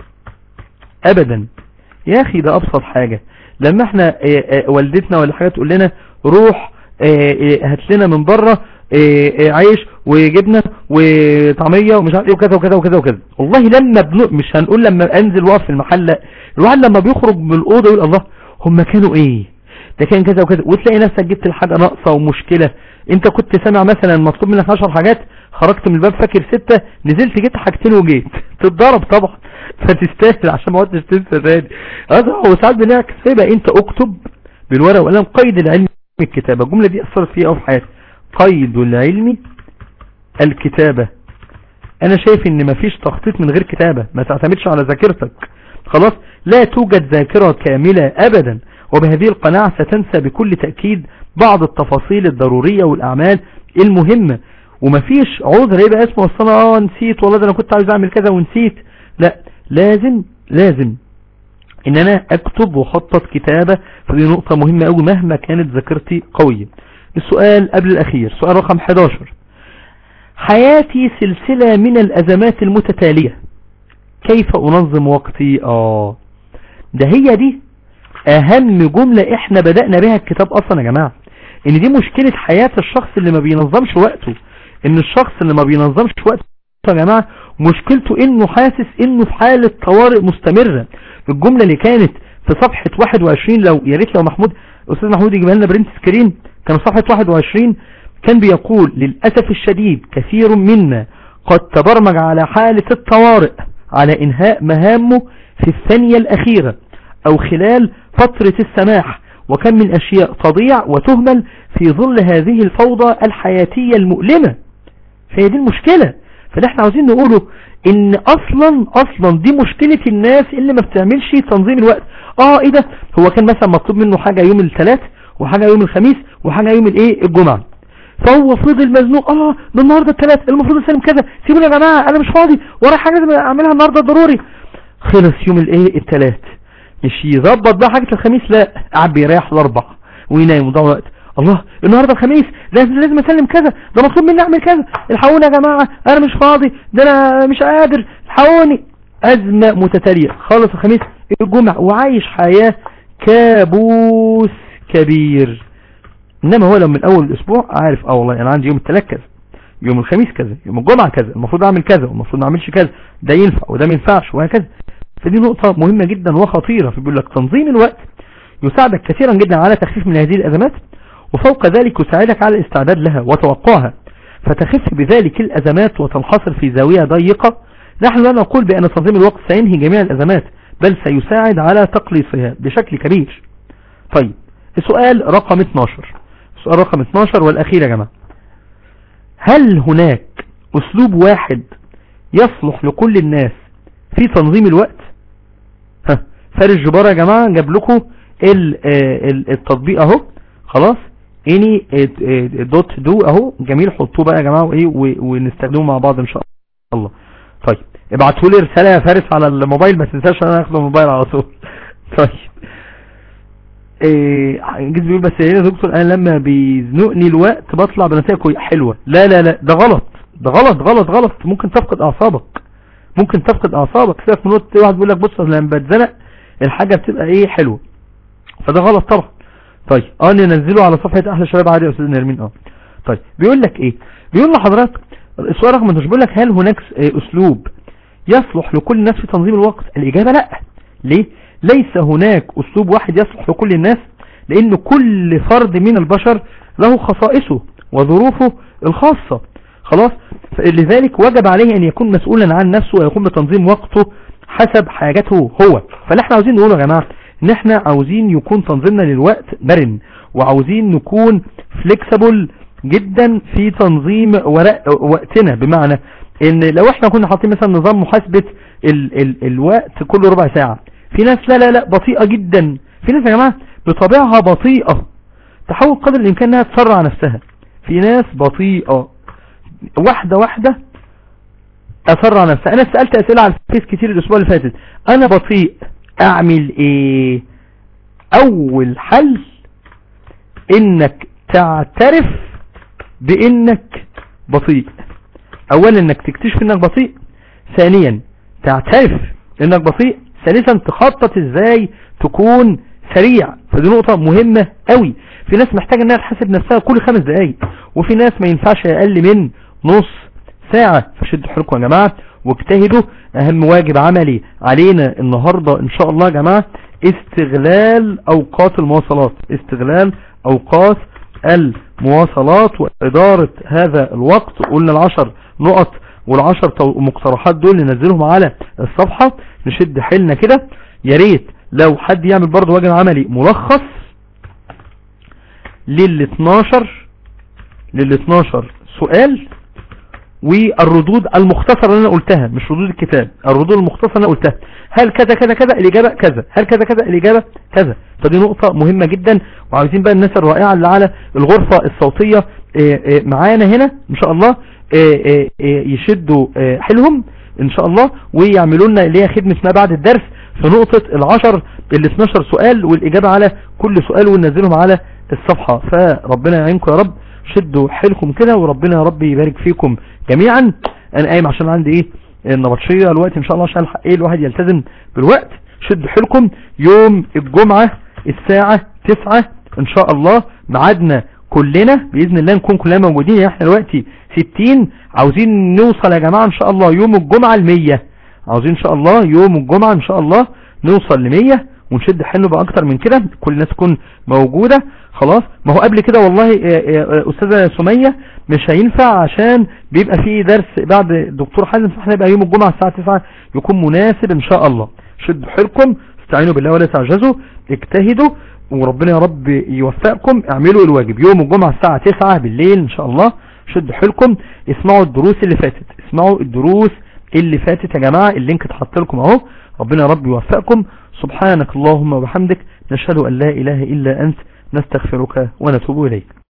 ابدا يا اخي ده ابسط حاجة لما احنا والدتنا ولا حاجة تقول لنا روح هات لنا من بره عيش وجبنه وطعميه ومش عارف ايه وكذا وكذا وكذا وكذا والله لما بنو مش هنقول لما انزل واقف في المحل لا الواحد لما بيخرج من الاوضه يقول الله هم كانوا ايه ده كان كذا وكذا وتلاقي نفسك جبت الحاجه ناقصه ومشكله انت كنت سامع مثلا مطلوب منك 10 حاجات خرجت من الباب فاكر ستة نزلت جبت حاجتين وجيت تتضرب طبعا فتستاهل عشان ما قعدتش تنسى تاني هذا هو ساعات بنعكس يبقى انت اكتب بالورقه والقلم قيد العلم الكتابه الجمله دي اثرت فيها قوي في حياتي قيد العلم الكتابة انا شايف ان مفيش تخطيط من غير كتابة ما تعتمدش على ذاكرتك خلاص لا توجد ذاكرة كاملة ابدا وبهذه القناعة ستنسى بكل تأكيد بعض التفاصيل الضرورية والاعمال المهمة ومفيش عذر يبقى اسمه اصلا اه نسيت والله ده انا كنت عايز اعمل كذا ونسيت لا لازم لازم ان انا اكتب واخطط كتابة فدي نقطة مهمة قوي مهما كانت ذاكرتي قوية السؤال قبل الاخير سؤال رقم 11 حياتي سلسلة من الازمات المتتالية كيف انظم وقتي اه ده هي دي اهم جملة احنا بدأنا بها الكتاب اصلا يا جماعة ان دي مشكلة حياة الشخص اللي ما بينظمش وقته ان الشخص اللي ما بينظمش وقته يا جماعة مشكلته انه حاسس انه في حالة طوارئ مستمرة الجملة اللي كانت في صفحة 21 لو يا ريت لو محمود استاذ محمود يجيب لنا برنت سكرين كان صفحة 21 كان بيقول للأسف الشديد كثير منا قد تبرمج على حالة الطوارئ على انهاء مهامه في الثانية الاخيرة او خلال فترة السماح وكم من اشياء تضيع وتهمل في ظل هذه الفوضى الحياتية المؤلمة فهي دي المشكلة فاللي احنا عاوزين نقوله ان اصلا اصلا دي مشكلة الناس اللي ما بتعملش تنظيم الوقت اه ايه ده هو كان مثلا مطلوب منه حاجة يوم الثلاث وحاجة يوم الخميس وحاجة يوم الايه الجمعة فهو فضل مزنوق اه ده النهارده الثلاث المفروض اسلم كذا سيبوني يا جماعه انا مش فاضي ورايا حاجه لازم اعملها النهارده ضروري خلص يوم الايه الثلاث مش يظبط بقى حاجه الخميس لا قاعد بيريح الاربع وينام وضيع وقت الله النهارده الخميس لازم لازم اسلم كذا ده مطلوب مني اعمل كذا الحقوني يا جماعه انا مش فاضي ده انا مش قادر الحقوني ازمه متتاليه خلص الخميس الجمعه وعايش حياه كابوس كبير انما هو لو من اول الاسبوع عارف اه والله انا عندي يوم الثلاث كذا يوم الخميس كذا يوم الجمعه كذا المفروض اعمل كذا والمفروض ما اعملش كذا ده ينفع وده ما ينفعش وهكذا فدي نقطه مهمه جدا وخطيره فبيقول لك تنظيم الوقت يساعدك كثيرا جدا على تخفيف من هذه الازمات وفوق ذلك يساعدك على الاستعداد لها وتوقعها فتخف بذلك الازمات وتنحصر في زاويه ضيقه نحن لا نقول بان تنظيم الوقت سينهي جميع الازمات بل سيساعد على تقليصها بشكل كبير طيب السؤال رقم 12 السؤال رقم 12 والأخير يا جماعة هل هناك أسلوب واحد يصلح لكل الناس في تنظيم الوقت ها فارس جبارة يا جماعة جاب لكم التطبيق اهو خلاص اني دوت دو اهو جميل حطوه بقى يا جماعة وايه ونستخدمه مع بعض ان شاء الله طيب ابعتوا لي رسالة يا فارس على الموبايل ما تنساش انا اخد الموبايل على طول طيب ايه جيت بيقول بس يا دكتور انا لما بيزنقني الوقت بطلع بنتائج حلوة لا لا لا ده غلط ده غلط غلط غلط ممكن تفقد اعصابك ممكن تفقد اعصابك سيبك من وقت واحد بيقول لك بص لما بتزنق الحاجة بتبقى ايه حلوة فده غلط طبعا طيب اه ننزله على صفحة احلى شباب عادي يا استاذ نرمين اه طيب بيقول لك ايه بيقول لحضرتك السؤال رقم 12 بيقول لك هل هناك اسلوب يصلح لكل الناس في تنظيم الوقت الاجابة لا ليه ليس هناك اسلوب واحد يصلح لكل الناس لان كل فرد من البشر له خصائصه وظروفه الخاصة خلاص لذلك وجب عليه ان يكون مسؤولا عن نفسه ويقوم بتنظيم وقته حسب حاجته هو فاللي احنا عاوزين نقوله يا جماعة ان احنا عاوزين يكون تنظيمنا للوقت مرن وعاوزين نكون فليكسبل جدا في تنظيم وقتنا بمعنى ان لو احنا كنا حاطين مثلا نظام محاسبة ال ال الوقت كل ربع ساعة في ناس لا لا لا بطيئة جدا في ناس يا جماعة بطبيعها بطيئة تحاول قدر الامكان انها تسرع نفسها في ناس بطيئة واحدة واحدة اسرع نفسها انا سألت اسئلة على الفيس كتير الاسبوع اللي فاتت انا بطيء اعمل ايه اول حل انك تعترف بانك بطيء اولا انك تكتشف انك بطيء ثانيا تعترف انك بطيء ثالثا تخطط ازاي تكون سريع فدي نقطة مهمة قوي في ناس محتاجة انها تحاسب نفسها كل خمس دقايق وفي ناس ما ينفعش اقل من نص ساعة فشدوا حيلكم يا جماعة واجتهدوا اهم واجب عملي علينا النهاردة ان شاء الله يا جماعة استغلال اوقات المواصلات استغلال اوقات المواصلات وادارة هذا الوقت قلنا العشر نقط والعشر مقترحات دول ننزلهم على الصفحة نشد حيلنا كده يا ريت لو حد يعمل برضه واجب عملي ملخص لل 12 لل 12 سؤال والردود المختصرة اللي انا قلتها مش ردود الكتاب الردود المختصرة اللي انا قلتها هل كذا كذا كذا الاجابة كذا هل كذا كذا الاجابة كذا فدي نقطة مهمة جدا وعايزين بقى الناس الرائعة اللي على الغرفة الصوتية آه، آه، معانا هنا ان شاء الله آه، آه، آه، يشدوا آه، حيلهم ان شاء الله ويعملوا لنا اللي هي خدمة ما بعد الدرس في نقطة العشر ال 12 سؤال والاجابة على كل سؤال وننزلهم على الصفحة فربنا يعينكم يا رب شدوا حيلكم كده وربنا يا رب يبارك فيكم جميعا انا قايم عشان عندي ايه النبطشية الوقت ان شاء الله عشان الحق ايه الواحد يلتزم بالوقت شدوا حيلكم يوم الجمعة الساعة 9 ان شاء الله ميعادنا كلنا باذن الله نكون كلنا موجودين يعني احنا دلوقتي 60 عاوزين نوصل يا جماعة ان شاء الله يوم الجمعة ال 100 عاوزين ان شاء الله يوم الجمعة ان شاء الله نوصل ل 100 ونشد حيلنا بقى اكتر من كده كل الناس تكون موجودة خلاص ما هو قبل كده والله آه، آه، آه، استاذة سمية مش هينفع عشان بيبقى فيه درس بعد الدكتور حازم فاحنا يبقى يوم الجمعة الساعة 9 يكون مناسب ان شاء الله شدوا حيلكم استعينوا بالله ولا تعجزوا اجتهدوا وربنا يا رب يوفقكم اعملوا الواجب يوم الجمعة الساعة 9 بالليل ان شاء الله شدوا حيلكم اسمعوا الدروس اللي فاتت اسمعوا الدروس اللي فاتت يا جماعة اللينك اتحط لكم اهو ربنا يا رب يوفقكم سبحانك اللهم وبحمدك نشهد ان لا اله الا انت نستغفرك ونتوب اليك